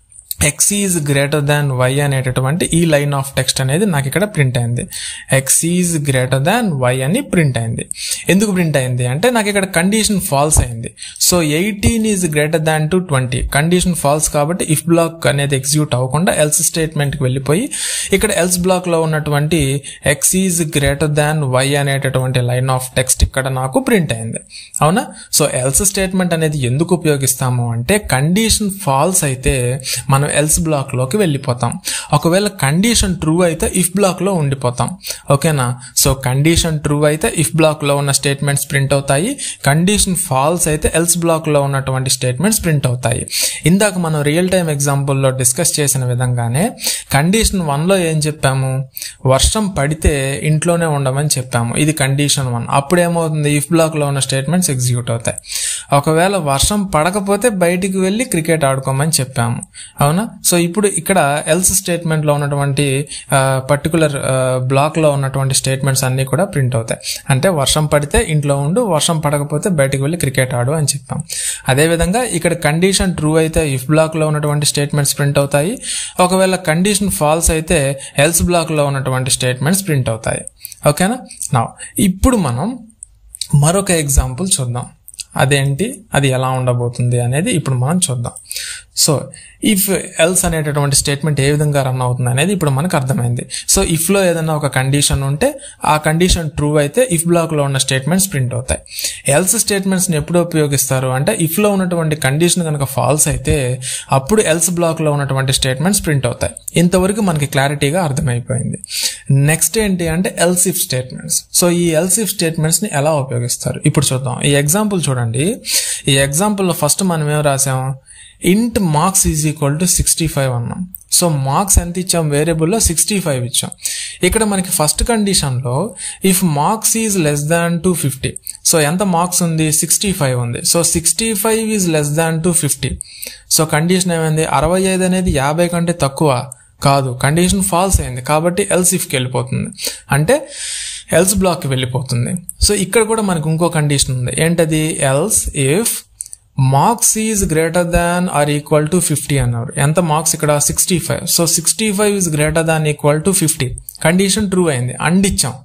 X is greater than why అనేటటువంటి ఈ లైన్ ఆఫ్ టెక్స్ట్ అనేది నాకు ఇక్కడ ప్రింట్ అయింది x is greater than y అని ప్రింట్ అయింది ఎందుకు ప్రింట్ అయింది అంటే నాకు ఇక్కడ కండిషన్ ఫాల్స్ అయింది so eighteen is greater than to twenty condition false కాబట్టి ఇఫ్ బ్లాక్ అనేది ఎగ్జిక్యూట్ అవ్వకుండా ఎల్స్ స్టేట్మెంట్కి వెళ్ళిపోయి ఇక్కడ ఎల్స్ బ్లాక్లో ఉన్నటువంటి X is greater than why అనేటటువంటి లైన్ ఆఫ్ టెక్స్ట్ ఇక్కడ నాకు ప్రింట్ అయింది అవునా సో ఎల్స్ స్టేట్మెంట్ అనేది ఎందుకు ఉపయోగిస్తాము అంటే కండిషన్ ఫాల్స్ అయితే మనం ఎల్స్ బ్లాక్లోకి వెళ్ళిపోతాం ఒకవేళ కండిషన్ ట్రూ అయితే ఇఫ్ బ్లాక్లో ఉండిపోతాం ఓకేనా సో కండిషన్ ట్రూ అయితే ఇఫ్ బ్లాక్లో ఉన్న స్టేట్మెంట్స్ ప్రింట్ అవుతాయి కండిషన్ ఫాల్స్ అయితే ఎల్స్ బ్లాక్లో ఉన్నటువంటి స్టేట్మెంట్స్ ప్రింట్ అవుతాయి ఇందాక మనం రియల్ టైం ఎగ్జాంపుల్లో డిస్కస్ చేసిన విధంగానే కండిషన్ వన్లో ఏం చెప్పాము వర్షం పడితే ఇంట్లోనే ఉండమని చెప్పాము ఇది కండిషన్ వన్ అప్పుడు ఏమవుతుంది ఇఫ్ బ్లాక్లో ఉన్న స్టేట్మెంట్స్ ఎగ్జిక్యూట్ అవుతాయి ఒకవేళ వర్షం పడకపోతే బయటికి వెళ్ళి క్రికెట్ ఆడుకోమని చెప్పాము అవునా సో ఇప్పుడు ఇక్కడ ఎల్స్ స్టేట్మెంట్లో ఉన్నటువంటి పర్టికులర్ బ్లాక్లో ఉన్నటువంటి స్టేట్మెంట్స్ అన్నీ కూడా ప్రింట్ అవుతాయి అంటే వర్షం పడితే ఇంట్లో ఉండు వర్షం పడకపోతే బయటికి వెళ్ళి క్రికెట్ ఆడు అని చెప్పాం అదేవిధంగా ఇక్కడ కండిషన్ ట్రూ అయితే ఇఫ్ బ్లాక్లో ఉన్నటువంటి స్టేట్మెంట్స్ ప్రింట్ అవుతాయి ఒకవేళ కండిషన్ ఫాల్స్ అయితే ఎల్స్ బ్లాక్లో ఉన్నటువంటి స్టేట్మెంట్స్ ప్రింట్ అవుతాయి ఓకేనా నా ఇప్పుడు మనం మరొక ఎగ్జాంపుల్ చూద్దాం అదేంటి అది ఎలా ఉండబోతుంది అనేది ఇప్పుడు మనం చూద్దాం సో ఇఫ్ ఎల్స్ అనేటటువంటి స్టేట్మెంట్ ఏ విధంగా రన్ అవుతుంది అనేది ఇప్పుడు మనకు అర్థమైంది సో ఇఫ్లో ఏదైనా ఒక కండిషన్ ఉంటే ఆ కండిషన్ ట్రూ అయితే ఇఫ్ బ్లాక్లో ఉన్న స్టేట్మెంట్స్ ప్రింట్ అవుతాయి ఎల్స్ స్టేట్మెంట్స్ని ఎప్పుడు ఉపయోగిస్తారు అంటే ఇఫ్లో ఉన్నటువంటి కండిషన్ కనుక ఫాల్స్ అయితే అప్పుడు ఎల్స్ బ్లాక్లో ఉన్నటువంటి స్టేట్మెంట్స్ ప్రింట్ అవుతాయి ఇంతవరకు మనకి క్లారిటీగా అర్థమైపోయింది నెక్స్ట్ ఏంటి అంటే ఎల్స్ ఇఫ్ స్టేట్మెంట్స్ సో ఈ ఎల్స్ ఇఫ్ స్టేట్మెంట్స్ని ఎలా ఉపయోగిస్తారు ఇప్పుడు చూద్దాం ఈ ఎగ్జాంపుల్ చూడండి ఈ ఎగ్జాంపుల్లో ఫస్ట్ మనం ఏం రాసాం int marks is equal to sixty five అన్నాం సో మార్క్స్ ఎంత ఇచ్చాం వేరియబుల్లో సిక్స్టీ ఫైవ్ ఇచ్చాం ఇక్కడ మనకి ఫస్ట్ కండిషన్లో if marks is less than to fifty so ఎంత మార్క్స్ ఉంది సిక్స్టీ ఫైవ్ ఉంది so sixty five is less than to fifty so condition ఏమైంది అరవై ఐదు అనేది యాభై కంటే తక్కువ కాదు కండిషన్ ఫాల్స్ అయింది కాబట్టి ఎల్స్ ఇఫ్కి వెళ్ళిపోతుంది అంటే ఎల్స్ బ్లాక్కి వెళ్ళిపోతుంది సో ఇక్కడ కూడా మనకు ఇంకో కండిషన్ ఉంది ఏంటది else if marks is greater than or equal to fifty అన్నారు ఎంత మార్క్స్ ఇక్కడ sixty five so sixty five is greater than equal to fifty condition true అయింది అండ్ ఇచ్చాం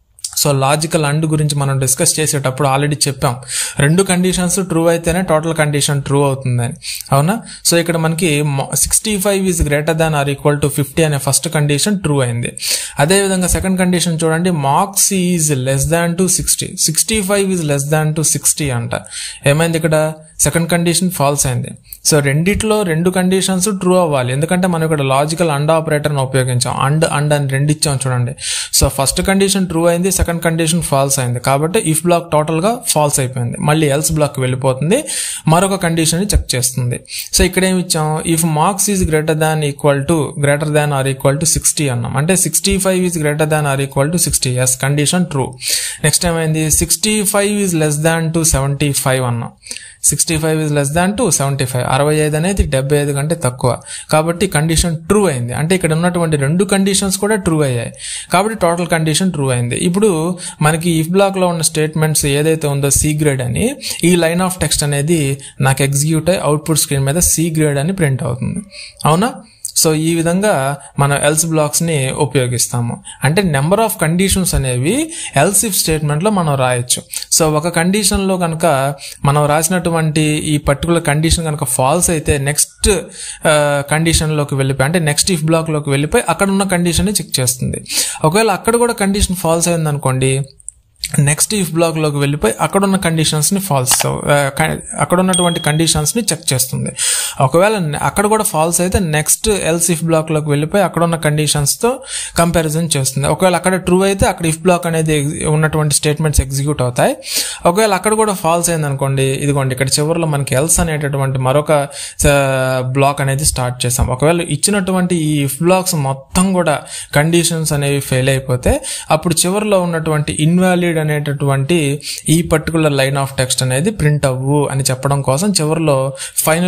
సో లాజికల్ అండ్ గురించి మనం డిస్కస్ చేసేటప్పుడు ఆల్రెడీ చెప్పాం రెండు కండిషన్స్ ట్రూ అయితేనే టోటల్ కండిషన్ ట్రూ అవుతుందని అవునా సో ఇక్కడ మనకి sixty five is greater than or equal to fifty అనే ఫస్ట్ కండిషన్ ట్రూ అయింది అదేవిధంగా సెకండ్ కండిషన్ చూడండి marks is less than to sixty sixty five is less than to sixty అంట ఏమైంది ఇక్కడ సెకండ్ కండిషన్ ఫాల్స్ అయింది సో రెండిట్లో రెండు కండిషన్స్ ట్రూ అవ్వాలి ఎందుకంటే మనం ఇక్కడ లాజికల్ అండ్ ఆపరేటర్ని ఉపయోగించాం అండ్ అండ్ అని రెండు ఇచ్చాం చూడండి సో ఫస్ట్ కండిషన్ ట్రూ అయింది సెకండ్ కండిషన్ ఫాల్స్ అయింది కాబట్టి ఇఫ్ బ్లాక్ టోటల్గా ఫాల్స్ అయిపోయింది మళ్ళీ ఎల్స్ బ్లాక్ వెళ్ళిపోతుంది మరొక కండిషన్ చెక్ చేస్తుంది సో ఇక్కడ ఏమి ఇచ్చాం if marks is greater than equal to greater than or equal to sixty అన్నాం అంటే sixty five is greater than or equal to sixty yes condition true next ఏమైంది sixty five is less than to seventy five అన్నాం sixty five is less than to seventy five అరవై ఐదు అనేది డెబ్బై ఐదు కంటే తక్కువ కాబట్టి కండిషన్ ట్రూ అయింది అంటే ఇక్కడ ఉన్నటువంటి రెండు కండిషన్స్ కూడా ట్రూ అయ్యాయి కాబట్టి టోటల్ కండిషన్ ట్రూ అయింది ఇప్పుడు మనకి ఇఫ్ బ్లాక్లో ఉన్న స్టేట్మెంట్స్ ఏదైతే ఉందో సి గ్రేడ్ అని ఈ లైన్ ఆఫ్ టెక్స్ట్ అనేది నాకు ఎగ్జిక్యూట్ అయ్యి అవుట్పుట్ స్క్రీన్ మీద సి గ్రేడ్ అని ప్రింట్ అవుతుంది అవునా సో ఈ విధంగా మనం ఎల్స్ బ్లాక్స్ని ఉపయోగిస్తాము అంటే నెంబర్ ఆఫ్ కండిషన్స్ అనేవి ఎల్స్ ఇఫ్ స్టేట్మెంట్లో మనం రాయొచ్చు సో ఒక కండిషన్లో కనుక మనం రాసినటువంటి ఈ పర్టికులర్ కండిషన్ కనుక ఫాల్స్ అయితే నెక్స్ట్ కండిషన్లోకి వెళ్ళిపోయి అంటే నెక్స్ట్ ఇఫ్ బ్లాక్లోకి వెళ్ళిపోయి అక్కడ ఉన్న కండిషన్ని చెక్ చేస్తుంది ఒకవేళ అక్కడ కూడా కండిషన్ ఫాల్స్ అయింది అనుకోండి నెక్స్ట్ ఇఫ్ బ్లాక్లోకి వెళ్ళిపోయి అక్కడ ఉన్న కండిషన్స్ని ఫాల్స్ అక్కడ ఉన్నటువంటి కండిషన్స్ని చెక్ చేస్తుంది ఒకవేళ అక్కడ కూడా ఫాల్స్ అయితే నెక్స్ట్ ఎల్స్ ఇఫ్ బ్లాక్లోకి వెళ్ళిపోయి అక్కడ ఉన్న కండిషన్స్తో కంపారిజన్ చేస్తుంది ఒకవేళ అక్కడ ట్రూ అయితే అక్కడ ఇఫ్ బ్లాక్ అనేది ఉన్నటువంటి స్టేట్మెంట్స్ ఎగ్జిక్యూట్ అవుతాయి ఒకవేళ అక్కడ కూడా ఫాల్స్ అయింది అనుకోండి ఇదిగోండి ఇక్కడ చివరిలో మనకి ఎల్స్ అనేటటువంటి మరొక బ్లాక్ అనేది స్టార్ట్ చేసాం ఒకవేళ ఇచ్చినటువంటి ఈ ఇఫ్ బ్లాక్స్ మొత్తం కూడా కండిషన్స్ అనేవి ఫెయిల్ అయిపోతే అప్పుడు చివరిలో ఉన్నటువంటి ఇన్వాలిడ్ అనేటటువంటి ఈ పర్టికులర్ లైన్ ఆఫ్ టెక్స్ట్ అనేది ప్రింట్ అవ్వు అని చెప్పడం కోసం చివరిలో ఫైనల్ ఎల్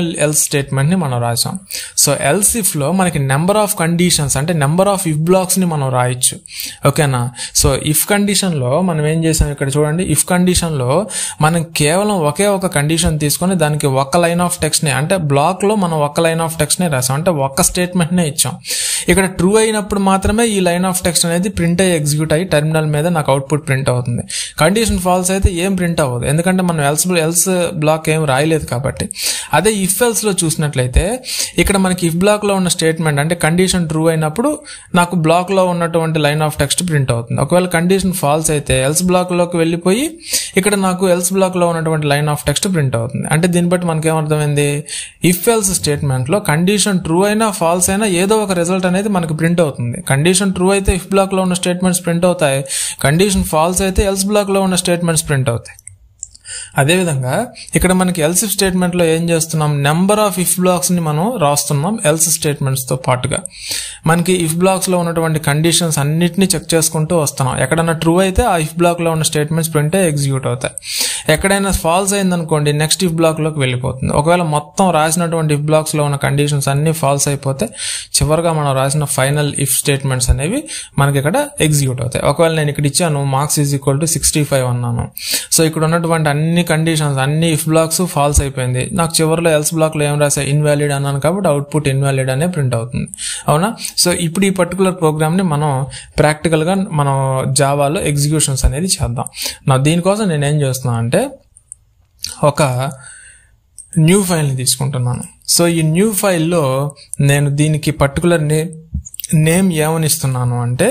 స్టేట్మెంట్ని మనం రాసాం సో ఎల్స్ ఇఫ్లో మనకి నెంబర్ ఆఫ్ కండిషన్స్ అంటే నెంబర్ ఆఫ్ ఇఫ్ బ్లాక్స్ని మనం రాయొచ్చు ఓకేనా సో ఇఫ్ కండిషన్లో మనం ఏం చేసాం ఇక్కడ చూడండి ఇఫ్ కండిషన్లో మనం కేవలం ఒకే ఒక కండిషన్ తీసుకొని దానికి ఒక లైన్ ఆఫ్ టెక్స్ట్ని అంటే బ్లాక్లో మనం ఒక లైన్ ఆఫ్ టెక్స్ట్ని రాసాం అంటే ఒక్క స్టేట్మెంట్నే ఇచ్చాం ఇక్కడ ట్రూ అయినప్పుడు మాత్రమే ఈ లైన్ ఆఫ్ టెక్స్ట్ అనేది ప్రింట్ అయ్యి ఎగ్జిక్యూట్ అయ్యి టెర్మినల్ మీద నాకు అవుట్పుట్ ప్రింట్ అవుతుంది కండిషన్ ఫాల్స్ అయితే ఏం ప్రింట్ అవ్వదు ఎందుకంటే మనం ఎల్స్ ఎల్స్ బ్లాక్ ఏం రాయలేదు కాబట్టి అదే ఇఫ్ ఎల్స్ లో చూసినట్లయితే ఇక్కడ మనకి ఇఫ్ బ్లాక్ లో ఉన్న స్టేట్మెంట్ అంటే కండిషన్ ట్రూ అయినప్పుడు నాకు బ్లాక్ లో ఉన్నటువంటి లైన్ ఆఫ్ టెక్స్ట్ ప్రింట్ అవుతుంది ఒకవేళ కండిషన్ ఫాల్స్ అయితే ఎల్స్ బ్లాక్ లోకి వెళ్ళిపోయి ఇక్కడ నాకు ఎల్స్ బ్లాక్ లో ఉన్నటువంటి లైన్ ఆఫ్ టెక్స్ట్ ప్రింట్ అవుతుంది అంటే దీన్ని బట్టి మనకి ఏమర్థమైంది ఇఫ్ ఎల్స్ స్టేట్మెంట్ లో కండిషన్ ట్రూ అయినా ఫాల్స్ అయినా ఏదో ఒక రిజల్ట్ అనేది మనకి ప్రింట్ అవుతుంది కండిషన్ ట్రూ అయితే ఇఫ్ బ్లాక్ లో ఉన్న స్టేట్మెంట్స్ ప్రింట్ అవుతాయి కండిషన్ ఫాల్స్ అయితే ఎల్స్ బ్లాక్ లో ఉన్న స్టేట్మెంట్స్ ప్రింట్ అవుతాయి అదేవిధంగా ఇక్కడ మనకి ఎల్స్ స్టేట్మెంట్ లో ఏం చేస్తున్నాం నెంబర్ ఆఫ్ ఇఫ్ బ్లాక్స్ ని మనం రాస్తున్నాం ఎల్స్ స్టేట్మెంట్స్ తో పాటుగా మనకి ఇఫ్ బ్లాక్స్ లో ఉన్నటువంటి కండిషన్స్ అన్నిటిని చెక్ చేసుకుంటూ వస్తున్నాం ఎక్కడైనా ట్రూ అయితే ఆ ఇఫ్ బ్లాక్ లో ఉన్న స్టేట్మెంట్స్ ప్రింట్ ఎగ్జిక్యూట్ అవుతాయి ఎక్కడైనా ఫాల్స్ అయిందనుకోండి నెక్స్ట్ ఇఫ్ బ్లాక్ లోకి వెళ్ళిపోతుంది ఒకవేళ మొత్తం రాసినటువంటి ఇఫ్ బ్లాక్స్ లో ఉన్న కండిషన్స్ అన్ని ఫాల్స్ అయిపోతే చివరిగా మనం రాసిన ఫైనల్ ఇఫ్ స్టేట్మెంట్స్ అనేవి మనకి ఇక్కడ ఎగ్జిక్యూట్ అవుతాయి ఒకవేళ నేను ఇక్కడ ఇచ్చాను marks is equal to sixty five అన్నాను సో ఇక్కడ ఉన్నటువంటి అన్ని కండిషన్స్ అన్ని ఇఫ్ బ్లాక్స్ ఫాల్స్ అయిపోయింది నాకు చివరిలో ఎల్స్ బ్లాక్ లో ఏం రాసా ఇన్వాలిడ్ అన్నాను కాబట్టి అవుట్పుట్ ఇన్వాలిడ్ అనే ప్రింట్ అవుతుంది అవునా సో ఇప్పుడు ఈ పర్టికులర్ ప్రోగ్రామ్ ని మనం ప్రాక్టికల్ గా మనం జావాలో ఎగ్జిక్యూషన్స్ అనేది చేద్దాం నా దీనికోసం నేను ఏం చేస్తున్నా అంటే ఒక న్యూ ఫైల్ని తీసుకుంటున్నాను సో ఈ న్యూ ఫైల్లో నేను దీనికి పర్టికులర్ నే నేమ్ ఏమని ఇస్తున్నాను అంటే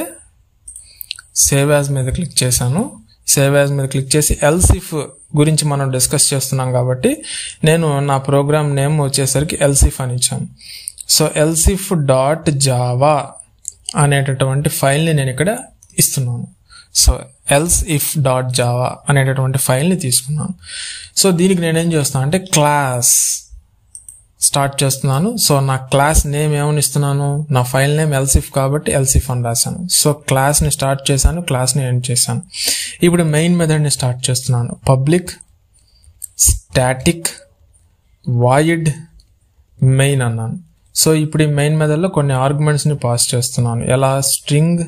సేవ్ యాజ్ మీద క్లిక్ చేశాను సేవ్ యాజ్ మీద క్లిక్ చేసి ఎల్సిఫ్ గురించి మనం డిస్కస్ చేస్తున్నాం కాబట్టి నేను నా ప్రోగ్రామ్ నేమ్ వచ్చేసరికి ఎల్సిఫ్ అని ఇచ్చాను సో ఎల్సిఫ్ డాట్ జావా అనేటటువంటి ఫైల్ని నేను ఇక్కడ ఇస్తున్నాను so else if dot Java అనేటటువంటి ఫైల్ని తీసుకున్నాను సో దీనికి నేనేం చేస్తున్నాను అంటే క్లాస్ స్టార్ట్ చేస్తున్నాను సో నా క్లాస్ నేమ్ ఏమని ఇస్తున్నాను నా ఫైల్ నేమ్ ఎల్సిఫ్ కాబట్టి ఎల్సిఫ్ అని రాశాను సో క్లాస్ని స్టార్ట్ చేశాను క్లాస్ని ఎండ్ చేశాను ఇప్పుడు మెయిన్ మెథడ్ని స్టార్ట్ చేస్తున్నాను పబ్లిక్ స్టాటిక్ వాయిడ్ మెయిన్ అన్నాను సో ఇప్పుడు ఈ మెయిన్ మెథడ్లో కొన్ని ఆర్గ్యుమెంట్స్ని పాస్ చేస్తున్నాను ఎలా స్ట్రింగ్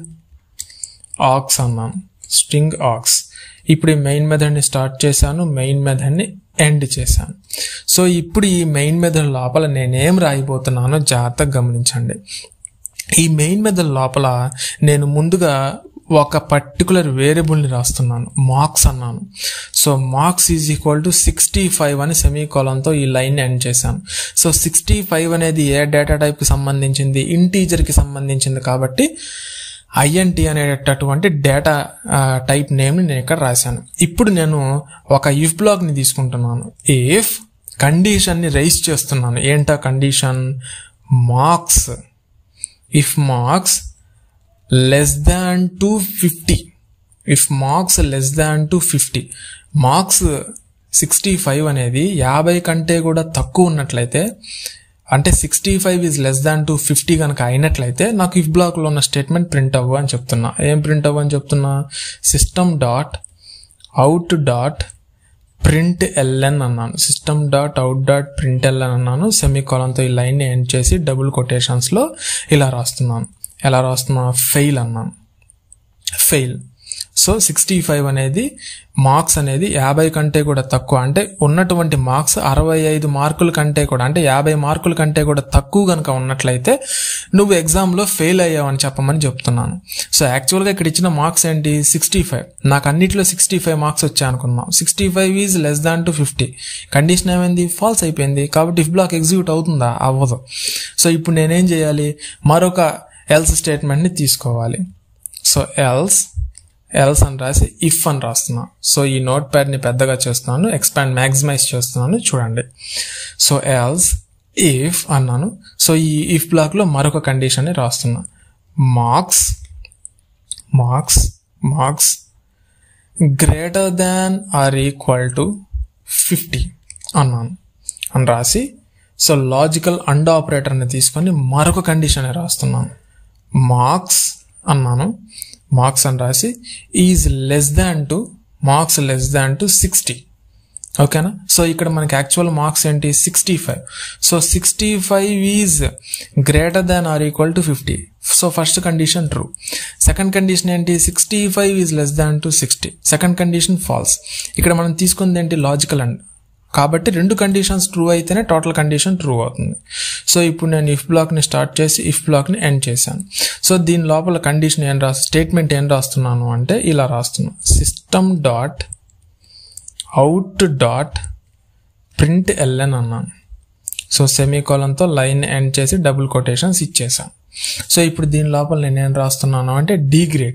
ఆక్స్ అన్నాను స్ట్రింగ్ ఆక్స్ ఇప్పుడు ఈ మెయిన్ మెథడ్ని స్టార్ట్ చేశాను మెయిన్ మెథడ్ని ఎండ్ చేశాను సో ఇప్పుడు ఈ మెయిన్ మెథడ్ లోపల నేనేం రాయిపోతున్నానో జాగ్రత్తగా గమనించండి ఈ మెయిన్ మెథడ్ లోపల నేను ముందుగా ఒక పర్టికులర్ వేరియబుల్ని రాస్తున్నాను మార్క్స్ అన్నాను so marks is equal to sixty five అని సెమీ కాలంతో ఈ లైన్ ఎండ్ చేశాను సో సిక్స్టీ ఫైవ్ అనేది ఏ డేటా టైప్కి సంబంధించింది ఇంటీజర్కి సంబంధించింది కాబట్టి ఐఎన్టీ అనేటటువంటి డేటా టైప్ నేమ్ని నేను ఇక్కడ రాశాను ఇప్పుడు నేను ఒక ఇఫ్ బ్లాక్ని తీసుకుంటున్నాను ఇఫ్ కండిషన్ని రైస్ చేస్తున్నాను ఏంటా condition marks if marks less than to fifty if marks less than to fifty marks sixty five అనేది యాభై కంటే కూడా తక్కువ ఉన్నట్లయితే అంటే sixty five is less than to fifty కనుక అయినట్లయితే నాకు ఇఫ్ బ్లాక్లో ఉన్న స్టేట్మెంట్ ప్రింట్ అవ్వు అని చెప్తున్నా ఏం ప్రింట్ అవ్వు అని చెప్తున్నా system dot out dot print LN అన్నాను system dot out dot print LN అన్నాను సెమీ కాలంతో ఈ లైన్ని ఎండ్ చేసి డబుల్ కొటేషన్స్లో ఇలా రాస్తున్నాను ఎలా రాస్తున్నా ఫెయిల్ అన్నాను ఫెయిల్ సో సిక్స్టీ ఫైవ్ అనేది మార్క్స్ అనేది యాభై కంటే కూడా తక్కువ అంటే ఉన్నటువంటి మార్క్స్ అరవై ఐదు మార్కుల కంటే కూడా అంటే యాభై మార్కుల కంటే కూడా తక్కువ కనుక ఉన్నట్లయితే నువ్వు ఎగ్జామ్లో ఫెయిల్ అయ్యావని చెప్పమని చెప్తున్నాను సో యాక్చువల్గా ఇక్కడ ఇచ్చిన మార్క్స్ ఏంటి సిక్స్టీ ఫైవ్ నాకు అన్నిట్లో సిక్స్టీ ఫైవ్ మార్క్స్ వచ్చాయి అనుకున్నాం sixty five is less than to fifty condition ఏమైంది ఫాల్స్ అయిపోయింది కాబట్టి ఇఫ్ బ్లాక్ ఎగ్జిక్యూట్ అవుతుందా అవ్వదు సో ఇప్పుడు నేనేం చేయాలి మరొక ఎల్స్ స్టేట్మెంట్ని తీసుకోవాలి సో ఎల్స్ ఎల్స్ అని రాసి ఇఫ్ అని రాస్తున్నా సో ఈ నోట్ ప్యాడ్ని పెద్దగా చేస్తున్నాను ఎక్స్పాండ్ మ్యాక్సిమైజ్ చేస్తున్నాను చూడండి సో ఎల్స్ ఇఫ్ అన్నాను సో ఈ ఇఫ్ బ్లాక్లో మరొక కండిషన్ని రాస్తున్నా marks marks marks greater than or equal to fifty అన్నాను అని రాసి సో లాజికల్ అండ్ ఆపరేటర్ని తీసుకొని మరొక కండిషన్ రాస్తున్నాను మార్క్స్ అన్నాను మార్క్స్ అని రాసి is less than to marks less than to sixty ఓకేనా సో ఇక్కడ మనకి యాక్చువల్ మార్క్స్ ఏంటి sixty five so sixty five is greater than or equal to fifty so first condition true second condition ఏంటి sixty five is less than to sixty second condition false ఇక్కడ మనం తీసుకుంది ఏంటి logical and కాబట్టి రెండు conditions true అయితేనే total condition true అవుతుంది so ఇప్పుడు నేను ఇఫ్ బ్లాక్ని స్టార్ట్ చేసి ఇఫ్ బ్లాక్ని ఎండ్ చేశాను సో దీని లోపల కండిషన్ ఏం రాసి స్టేట్మెంట్ ఏం రాస్తున్నాను అంటే ఇలా రాస్తున్నాను system dot out dot print LN అన్నాను సో సెమీకోలంతో లైన్ ఎండ్ చేసి డబుల్ కొటేషన్స్ ఇచ్చేసాను సో ఇప్పుడు దీని లోపల నేను ఏం రాస్తున్నాను అంటే డి గ్రేడ్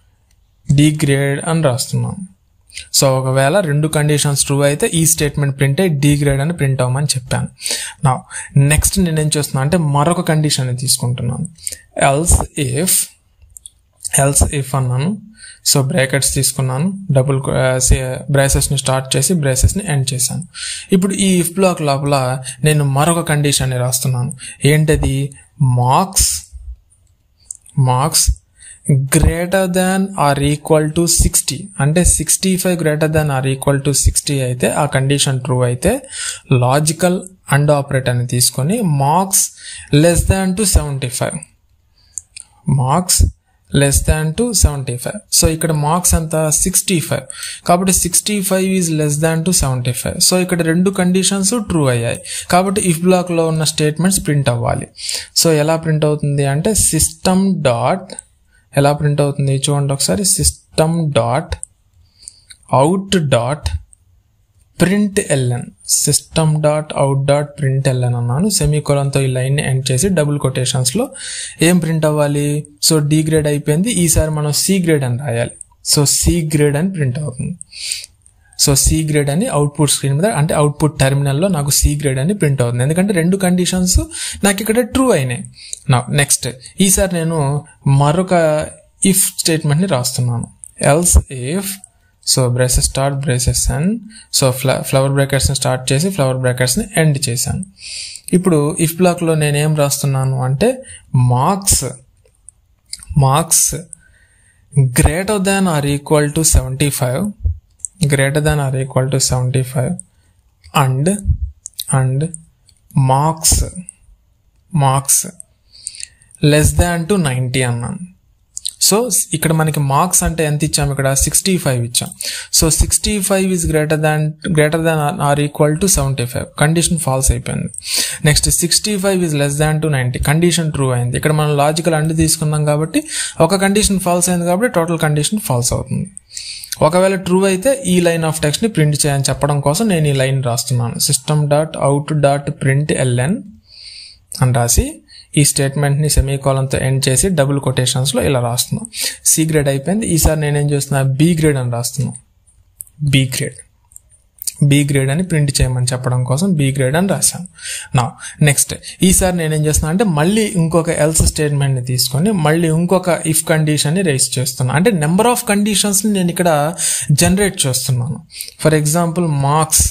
డి గ్రేడ్ అని రాస్తున్నాను సో ఒకవేళ రెండు కండిషన్స్ ట్రూ అయితే ఈ స్టేట్మెంట్ ప్రింట్ అయ్యి డి గ్రేడ్ అని ప్రింట్ అవ్వమని చెప్పాను నా నెక్స్ట్ నేను ఏం చేస్తున్నా అంటే మరొక కండిషన్ తీసుకుంటున్నాను ఎల్స్ ఇఫ్ ఎల్స్ ఇఫ్ అన్నాను సో బ్రాకెట్స్ తీసుకున్నాను డబుల్ బ్రేసెస్ని స్టార్ట్ చేసి బ్రేసెస్ని ఎండ్ చేశాను ఇప్పుడు ఈ ఇఫ్ బ్లాక్ లోపల నేను మరొక కండిషన్ని రాస్తున్నాను ఏంటది marks marks greater than or equal to sixty అంటే sixty five greater than or equal to sixty అయితే ఆ కండిషన్ ట్రూ అయితే లాజికల్ అండ్ ఆపరేట్ అని తీసుకొని marks less than to seventy five marks less than to seventy five so ఇక్కడ marks అంత sixty five కాబట్టి sixty five is less than to seventy five so ఇక్కడ రెండు కండిషన్స్ ట్రూ అయ్యాయి కాబట్టి ఇఫ్ బ్లాక్లో ఉన్న స్టేట్మెంట్స్ ప్రింట్ అవ్వాలి సో ఎలా ప్రింట్ అవుతుంది అంటే సిస్టమ్ డాట్ ఎలా ప్రింట్ అవుతుంది చూడండి ఒకసారి system dot out dot print println system dot out dot print LN అన్నాను సెమీకోలంతో ఈ లైన్ని ఎండ్ చేసి డబుల్ కొటేషన్స్లో ఏం ప్రింట్ అవ్వాలి సో డి గ్రేడ్ అయిపోయింది ఈసారి మనం సి గ్రేడ్ అని రాయాలి సో సి గ్రేడ్ అని ప్రింట్ అవుతుంది సో సి గ్రేడ్ అని అవుట్పుట్ స్క్రీన్ మీద అంటే అవుట్పుట్ టెర్మినల్లో నాకు సి గ్రేడ్ అని ప్రింట్ అవుతుంది ఎందుకంటే రెండు కండిషన్స్ నాకు ఇక్కడ ట్రూ అయినాయి నా నెక్స్ట్ ఈసారి నేను మరొక ఇఫ్ స్టేట్మెంట్ని రాస్తున్నాను else if so braces start braces and so ఫ్ల ఫ్లవర్ బ్రేకర్స్ని స్టార్ట్ చేసి ఫ్లవర్ బ్రేకర్స్ని ఎండ్ చేశాను ఇప్పుడు ఇఫ్ బ్లాక్లో నేను ఏం రాస్తున్నాను అంటే marks marks greater than or equal to seventy five greater than or equal to seventy five and and marks marks less than to ninety అన్నాను సో ఇక్కడ మనకి మార్క్స్ అంటే ఎంత ఇచ్చాము ఇక్కడ సిక్స్టీ ఫైవ్ ఇచ్చాం so sixty five is greater than greater than or equal to seventy five condition false అయిపోయింది next sixty five is less than to ninety condition true అయింది ఇక్కడ మనం లాజికల్ అండ్ తీసుకున్నాం కాబట్టి ఒక కండిషన్ ఫాల్స్ అయింది కాబట్టి టోటల్ కండిషన్ ఫాల్స్ అవుతుంది ఒకవేళ ట్రూ అయితే ఈ లైన్ ఆఫ్ టెక్స్ట్ని ప్రింట్ చేయని చెప్పడం కోసం నేను ఈ లైన్ రాస్తున్నాను system dot out dot print println అని రాసి ఈ స్టేట్మెంట్ని సెమీకోలంతో ఎండ్ చేసి డబుల్ కొటేషన్స్లో ఇలా రాస్తున్నాం సి గ్రేడ్ అయిపోయింది ఈసారి నేనేం చేస్తున్నా బి గ్రేడ్ అని రాస్తున్నాం బి గ్రేడ్ బి గ్రేడ్ అని ప్రింట్ చేయమని చెప్పడం కోసం బి గ్రేడ్ అని రాశాను నా నెక్స్ట్ ఈసారి నేనేం చేస్తున్నా అంటే మళ్ళీ ఇంకొక ఎల్స్ స్టేట్మెంట్ని తీసుకొని మళ్ళీ ఇంకొక ఇఫ్ కండిషన్ని రైస్ చేస్తున్నాను అంటే నెంబర్ ఆఫ్ కండిషన్స్ని నేను ఇక్కడ జనరేట్ చేస్తున్నాను for example marks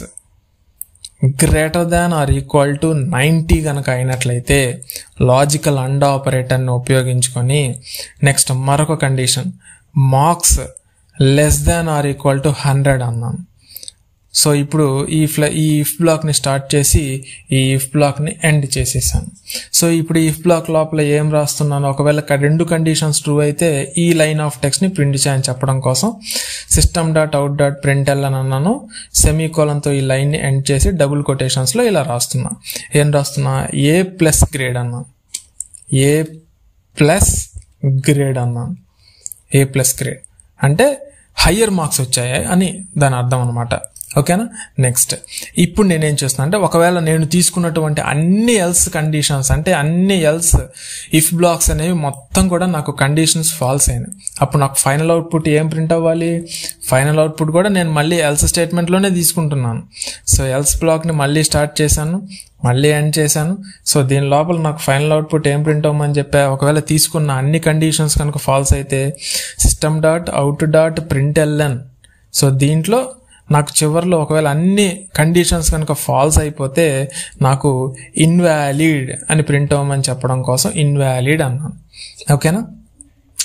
greater than or equal to ninety కనుక అయినట్లయితే లాజికల్ అండ్ ఆపరేటర్ని ఉపయోగించుకొని నెక్స్ట్ మరొక condition marks less than or equal to hundred అన్నాను సో ఇప్పుడు ఈ ఫ్ల ఈ ఇఫ్ బ్లాక్ని స్టార్ట్ చేసి ఈ ఇఫ్ బ్లాక్ని ఎండ్ చేసేసాను సో ఇప్పుడు ఇఫ్ బ్లాక్ లోపల ఏం రాస్తున్నాను ఒకవేళ రెండు కండిషన్స్ ట్రూ అయితే ఈ లైన్ ఆఫ్ టెక్స్ట్ని ప్రింట్ చేయని చెప్పడం కోసం system dot out dot println అని అన్నాను సెమీకోలంతో ఈ లైన్ని ఎండ్ చేసి డబుల్ కొటేషన్స్లో ఇలా రాస్తున్నా ఏం రాస్తున్నా ఏ ప్లస్ గ్రేడ్ అన్నాను ఏ ప్లస్ గ్రేడ్ అన్నాను ఏ ప్లస్ గ్రేడ్ అంటే హయ్యర్ మార్క్స్ వచ్చాయి అని దాని అర్థం అనమాట ఓకేనా నెక్స్ట్ ఇప్పుడు నేనేం చేస్తున్నా అంటే ఒకవేళ నేను తీసుకున్నటువంటి అన్ని ఎల్స్ కండిషన్స్ అంటే అన్ని ఎల్స్ ఇఫ్ బ్లాక్స్ అనేవి మొత్తం కూడా నాకు కండిషన్స్ ఫాల్స్ అయినాయి అప్పుడు నాకు ఫైనల్ అవుట్పుట్ ఏం ప్రింట్ అవ్వాలి ఫైనల్ అవుట్పుట్ కూడా నేను మళ్ళీ ఎల్స్ స్టేట్మెంట్లోనే తీసుకుంటున్నాను సో ఎల్స్ బ్లాక్ని మళ్ళీ స్టార్ట్ చేశాను మళ్ళీ ఎండ్ చేశాను సో దీని లోపల నాకు ఫైనల్ అవుట్పుట్ ఏం ప్రింట్ అవ్వమని చెప్పా ఒకవేళ తీసుకున్న అన్ని కండిషన్స్ కనుక ఫాల్స్ అయితే system dot out dot print LN so దీంట్లో నాకు చివరిలో ఒకవేళ అన్ని కండిషన్స్ కనుక ఫాల్స్ అయిపోతే నాకు ఇన్వాలిడ్ అని ప్రింట్ అవ్వమని చెప్పడం కోసం ఇన్వాలిడ్ అన్నాను ఓకేనా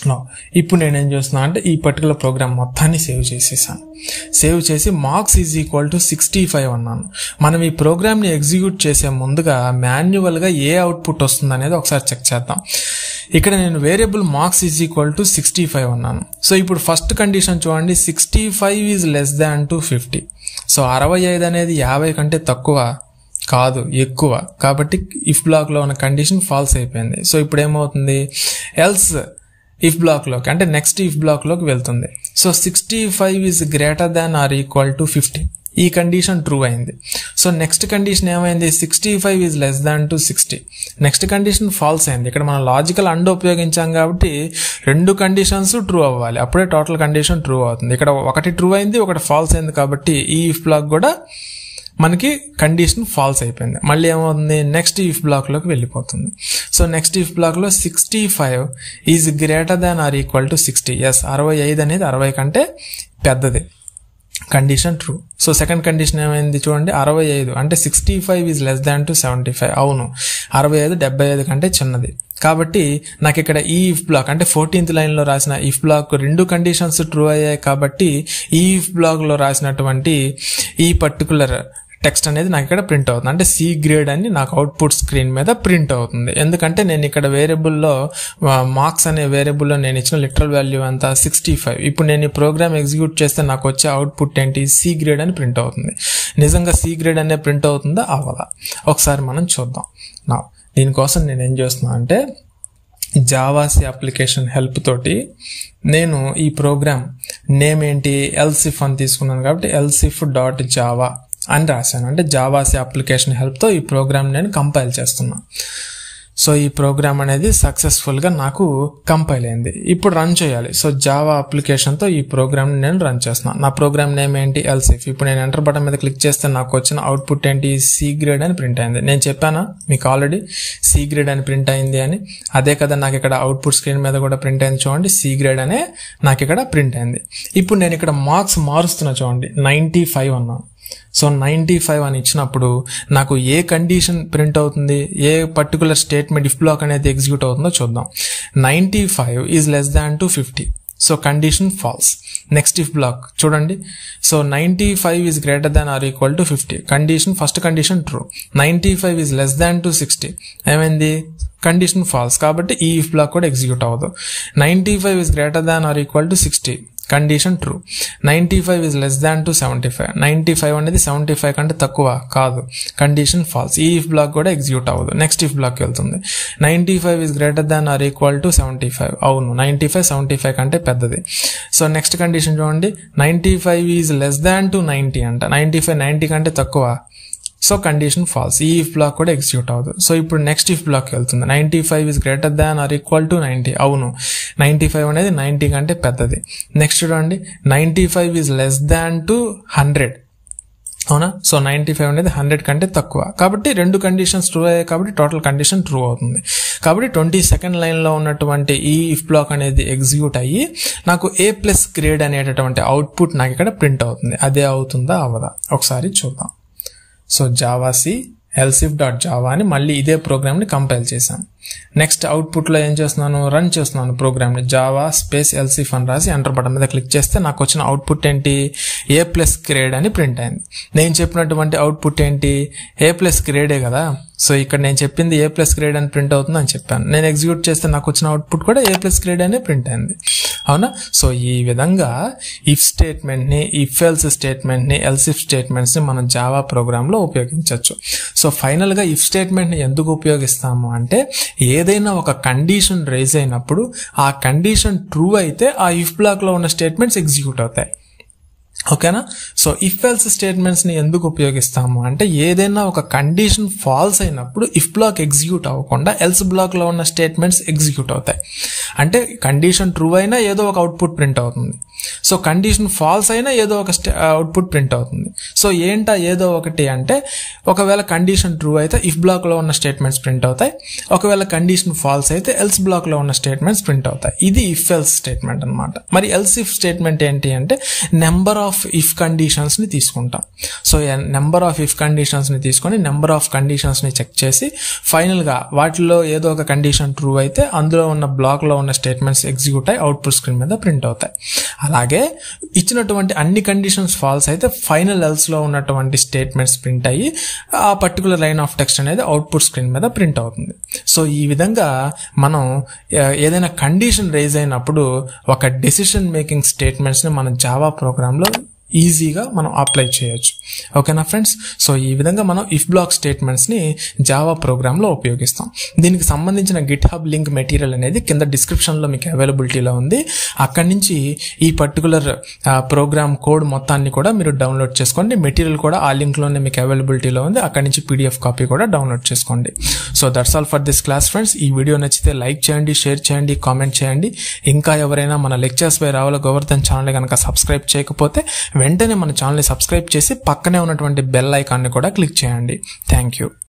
No. ఇప్పుడు నేను ఏం చేస్తున్నా అంటే ఈ పర్టికులర్ ప్రోగ్రామ్ మొత్తాన్ని సేవ్ చేసేసాను సేవ్ చేసి marks is equal to sixty five అన్నాను మనం ఈ ప్రోగ్రామ్ని ఎగ్జిక్యూట్ చేసే ముందుగా మాన్యువల్గా ఏ అవుట్పుట్ వస్తుంది అనేది ఒకసారి చెక్ చేద్దాం ఇక్కడ నేను variable marks is equal to sixty five అన్నాను సో ఇప్పుడు ఫస్ట్ కండిషన్ చూడండి sixty five is less than to fifty so అరవై ఐదు అనేది యాభై కంటే తక్కువ కాదు ఎక్కువ కాబట్టి ఇఫ్ బ్లాక్లో ఉన్న కండిషన్ ఫాల్స్ అయిపోయింది సో ఇప్పుడు ఏమవుతుంది ఎల్స్ ఇఫ్ బ్లాక్లోకి అంటే నెక్స్ట్ ఇఫ్ బ్లాక్లోకి వెళ్తుంది so sixty five is greater than or equal to fifty ఈ కండిషన్ ట్రూ అయింది సో నెక్స్ట్ కండిషన్ ఏమైంది sixty five is less than to sixty next condition false అయింది ఇక్కడ మనం లాజికల్ అండ్ ఉపయోగించాం కాబట్టి రెండు కండిషన్స్ ట్రూ అవ్వాలి అప్పుడే టోటల్ కండిషన్ ట్రూ అవుతుంది ఇక్కడ ఒకటి ట్రూ అయింది ఒకటి ఫాల్స్ అయింది కాబట్టి ఈ ఇఫ్ బ్లాక్ కూడా మనకి కండిషన్ ఫాల్స్ అయిపోయింది మళ్ళీ ఏమవుతుంది నెక్స్ట్ ఇఫ్ బ్లాక్లోకి వెళ్ళిపోతుంది సో నెక్స్ట్ ఇఫ్ బ్లాక్లో sixty five is greater than or equal to sixty yes అరవై ఐదు అనేది అరవై కంటే పెద్దది condition true so second condition ఏమైంది చూడండి అరవై ఐదు అంటే sixty five is less than to seventy five అవును అరవై ఐదు డెబ్బై ఐదు కంటే చిన్నది కాబట్టి నాకు ఇక్కడ ఈ ఇఫ్ బ్లాక్ అంటే ఫోర్టీన్త్ లైన్లో రాసిన ఇఫ్ బ్లాక్ రెండు కండిషన్స్ ట్రూ అయ్యాయి కాబట్టి ఈ ఇఫ్ బ్లాక్లో రాసినటువంటి ఈ పర్టికులర్ టెక్స్ట్ అనేది నాకు ఇక్కడ ప్రింట్ అవుతుంది అంటే సి గ్రేడ్ అని నాకు అవుట్పుట్ స్క్రీన్ మీద ప్రింట్ అవుతుంది ఎందుకంటే నేను ఇక్కడ వేరియబుల్లో మార్క్స్ అనే వేరియబుల్లో నేను ఇచ్చిన లిటరల్ వాల్యూ అంతా సిక్స్టీ ఫైవ్ ఇప్పుడు నేను ఈ ప్రోగ్రామ్ ఎగ్జిక్యూట్ చేస్తే నాకు వచ్చే అవుట్పుట్ ఏంటి సి గ్రేడ్ అని ప్రింట్ అవుతుంది నిజంగా సి గ్రేడ్ అనే ప్రింట్ అవుతుందా అవ్వదా ఒకసారి మనం చూద్దాం నా దీనికోసం నేను ఏం చేస్తున్నా అంటే జావాసి అప్లికేషన్ హెల్ప్ తోటి నేను ఈ ప్రోగ్రామ్ నేమ్ ఏంటి ఎల్సిఫ్ అని తీసుకున్నాను కాబట్టి ఎల్సిఫ్ డాట్ జావా అని రాశాను అంటే జావాసి అప్లికేషన్ హెల్ప్తో ఈ ప్రోగ్రామ్ నేను కంపైల్ చేస్తున్నాను సో ఈ ప్రోగ్రామ్ అనేది సక్సెస్ఫుల్గా నాకు కంపైల్ అయింది ఇప్పుడు రన్ చేయాలి సో జావా అప్లికేషన్తో ఈ ప్రోగ్రామ్ నేను రన్ చేస్తున్నాను నా ప్రోగ్రామ్ నేమ్ ఏంటి ఎల్సిఫ్ ఇప్పుడు నేను ఎంటర్ బటన్ మీద క్లిక్ చేస్తే నాకు వచ్చిన అవుట్పుట్ ఏంటి సి గ్రేడ్ అని ప్రింట్ అయింది నేను చెప్పానా మీకు ఆల్రెడీ సి గ్రేడ్ అని ప్రింట్ అయింది అని అదే కదా నాకు ఇక్కడ అవుట్పుట్ స్క్రీన్ మీద కూడా ప్రింట్ అయింది చూడండి సి గ్రేడ్ అనే నాకు ఇక్కడ ప్రింట్ అయింది ఇప్పుడు నేను ఇక్కడ మార్క్స్ మారుస్తున్నా చూడండి నైంటీ ఫైవ్ అన్నాను సో నైంటీ ఫైవ్ అని ఇచ్చినప్పుడు నాకు ఏ కండిషన్ ప్రింట్ అవుతుంది ఏ పర్టికులర్ స్టేట్మెంట్ ఇఫ్ బ్లాక్ అనేది ఎగ్జిక్యూట్ అవుతుందో చూద్దాం ninety five is less than to fifty so condition false next if block చూడండి so ninety five is greater than or equal to fifty condition first condition true ninety five is less than to sixty ఏమైంది condition false కాబట్టి ఈ if block కూడా execute అవ్వదు ninety five is greater than or equal to sixty condition true ninety five is less than to seventy five ninety five అనేది seventy five కంటే తక్కువ కాదు condition false ఈ ఇఫ్ బ్లాక్ కూడా ఎగ్జిక్యూట్ అవ్వదు next if block వెళ్తుంది ninety five is greater than or equal to seventy five అవును ninety five seventy five కంటే పెద్దది సో నెక్స్ట్ కండిషన్ చూడండి ninety five is less than to ninety అంట ninety five ninety కంటే తక్కువ so condition false ఈ if block కూడా execute అవ్వదు సో ఇప్పుడు నెక్స్ట్ ఇఫ్ బ్లాక్ వెళ్తుంది ninety five is greater than or equal to ninety అవును నైంటీ ఫైవ్ అనేది నైంటీ కంటే పెద్దది నెక్స్ట్ చూడండి ninety five is less than to hundred అవునా సో నైంటీ ఫైవ్ అనేది హండ్రెడ్ కంటే తక్కువ కాబట్టి రెండు కండిషన్స్ ట్రూ అయ్యాయి కాబట్టి టోటల్ కండిషన్ ట్రూ అవుతుంది కాబట్టి ట్వంటీ సెకండ్ లైన్లో ఉన్నటువంటి ఈ ఇఫ్ బ్లాక్ అనేది ఎగ్జిక్యూట్ అయ్యి నాకు ఏ ప్లస్ గ్రేడ్ అనేటటువంటి అవుట్పుట్ నాకు ఇక్కడ ప్రింట్ అవుతుంది అదే అవుతుందా అవదా ఒకసారి చూద్దాం so javac elseif dot Java అని మళ్ళీ ఇదే ప్రోగ్రామ్ని కంపైల్ చేశాను నెక్స్ట్ అవుట్పుట్లో ఏం చేస్తున్నాను రన్ చేస్తున్నాను ప్రోగ్రామ్ని జావా స్పేస్ ఎల్సిఫ్ అని రాసి ఎంటర్ బటన్ మీద క్లిక్ చేస్తే నాకు వచ్చిన అవుట్పుట్ ఏంటి ఏ ప్లస్ గ్రేడ్ అని ప్రింట్ అయింది నేను చెప్పినటువంటి అవుట్పుట్ ఏంటి ఏ ప్లస్ గ్రేడే కదా సో ఇక్కడ నేను చెప్పింది ఏ ప్లస్ గ్రేడ్ అని ప్రింట్ అవుతుంది అని చెప్పాను నేను ఎగ్జిక్యూట్ చేస్తే నాకు వచ్చిన అవుట్పుట్ కూడా ఏ ప్లస్ గ్రేడ్ అనే ప్రింట్ అయింది అవునా సో ఈ విధంగా ఇఫ్ స్టేట్మెంట్ని ఇఫ్ ఎల్స్ స్టేట్మెంట్ని ఎల్సిఫ్ స్టేట్మెంట్స్ని మనం జావా ప్రోగ్రాంలో ఉపయోగించవచ్చు సో ఫైనల్గా ఇఫ్ స్టేట్మెంట్ని ఎందుకు ఉపయోగిస్తాము అంటే ఏదైనా ఒక కండిషన్ రైజ్ అయినప్పుడు ఆ కండిషన్ ట్రూ అయితే ఆ ఇఫ్ బ్లాక్లో ఉన్న స్టేట్మెంట్స్ ఎగ్జిక్యూట్ అవుతాయి ఓకేనా సో ఇఫ్ ఎల్స్ స్టేట్మెంట్స్ ని ఎందుకు ఉపయోగిస్తాము అంటే ఏదైనా ఒక కండిషన్ ఫాల్స్ అయినప్పుడు ఇఫ్ బ్లాక్ ఎగ్జిక్యూట్ అవ్వకుండా ఎల్స్ బ్లాక్ లో ఉన్న స్టేట్మెంట్స్ ఎగ్జిక్యూట్ అవుతాయి అంటే కండిషన్ ట్రూ అయినా ఏదో ఒక అవుట్పుట్ ప్రింట్ అవుతుంది సో సో కండిషన్ ఫాల్స్ అయినా ఏదో ఒక అవుట్పుట్ ప్రింట్ అవుతుంది సో ఏంటా ఏదో ఒకటి అంటే ఒకవేళ కండిషన్ ట్రూ అయితే ఇఫ్ బ్లాక్లో ఉన్న స్టేట్మెంట్స్ ప్రింట్ అవుతాయి ఒకవేళ కండిషన్ ఫాల్స్ అయితే ఎల్స్ బ్లాక్లో ఉన్న స్టేట్మెంట్స్ ప్రింట్ అవుతాయి ఇది ఇఫ్ ఎల్స్ స్టేట్మెంట్ అనమాట మరి ఎల్స్ ఇఫ్ స్టేట్మెంట్ ఏంటి అంటే నెంబర్ ఆఫ్ ఇఫ్ కండిషన్స్ని తీసుకుంటాం సో నెంబర్ ఆఫ్ ఇఫ్ కండిషన్స్ని తీసుకొని నెంబర్ ఆఫ్ కండిషన్స్ని చెక్ చేసి ఫైనల్గా వాటిలో ఏదో ఒక కండిషన్ ట్రూ అయితే అందులో ఉన్న బ్లాక్లో ఉన్న స్టేట్మెంట్స్ ఎగ్జిక్యూట్ అయ్యి అవుట్పుట్ స్క్రీన్ మీద ప్రింట్ అవుతాయి అలాగే ఇచ్చినటువంటి అన్ని కండిషన్స్ ఫాల్స్ అయితే ఫైనల్ ఎల్స్లో ఉన్నటువంటి స్టేట్మెంట్స్ ప్రింట్ అయ్యి ఆ పర్టికులర్ లైన్ ఆఫ్ టెక్స్ట్ అనేది అవుట్పుట్ స్క్రీన్ మీద ప్రింట్ అవుతుంది సో ఈ విధంగా మనం ఆ, ఏదైనా కండిషన్ రేజ్ అయినప్పుడు ఒక డెసిషన్ మేకింగ్ స్టేట్మెంట్స్ని మనం జావా ప్రోగ్రాంలో ఈజీగా మనం అప్లై చేయొచ్చు ఓకేనా ఫ్రెండ్స్ సో ఈ విధంగా మనం ఇఫ్ బ్లాక్ స్టేట్మెంట్స్ని జావా ప్రోగ్రాంలో ఉపయోగిస్తాం దీనికి సంబంధించిన గిట్ హబ్ లింక్ మెటీరియల్ అనేది కింద డిస్క్రిప్షన్లో మీకు అవైలబిలిటీలో ఉంది అక్కడి నుంచి ఈ పర్టికులర్ ప్రోగ్రామ్ కోడ్ మొత్తాన్ని కూడా మీరు డౌన్లోడ్ చేసుకోండి మెటీరియల్ కూడా ఆ లింక్లోనే మీకు అవైలబిలిటీలో ఉంది అక్కడి నుంచి పీడిఎఫ్ కాపీ కూడా డౌన్లోడ్ చేసుకోండి so that's all for this class friends ఈ వీడియో నచ్చితే లైక్ చేయండి షేర్ చేయండి కామెంట్ చేయండి ఇంకా ఎవరైనా మన lectures by Ravula Govardhan channel కనుక సబ్స్క్రైబ్ చేయకపోతే వెంటనే మన ఛానల్ని సబ్స్క్రైబ్ చేసి పక్కనే ఉన్నటువంటి బెల్ ఐకాన్ని కూడా క్లిక్ చేయండి థ్యాంక్ యూ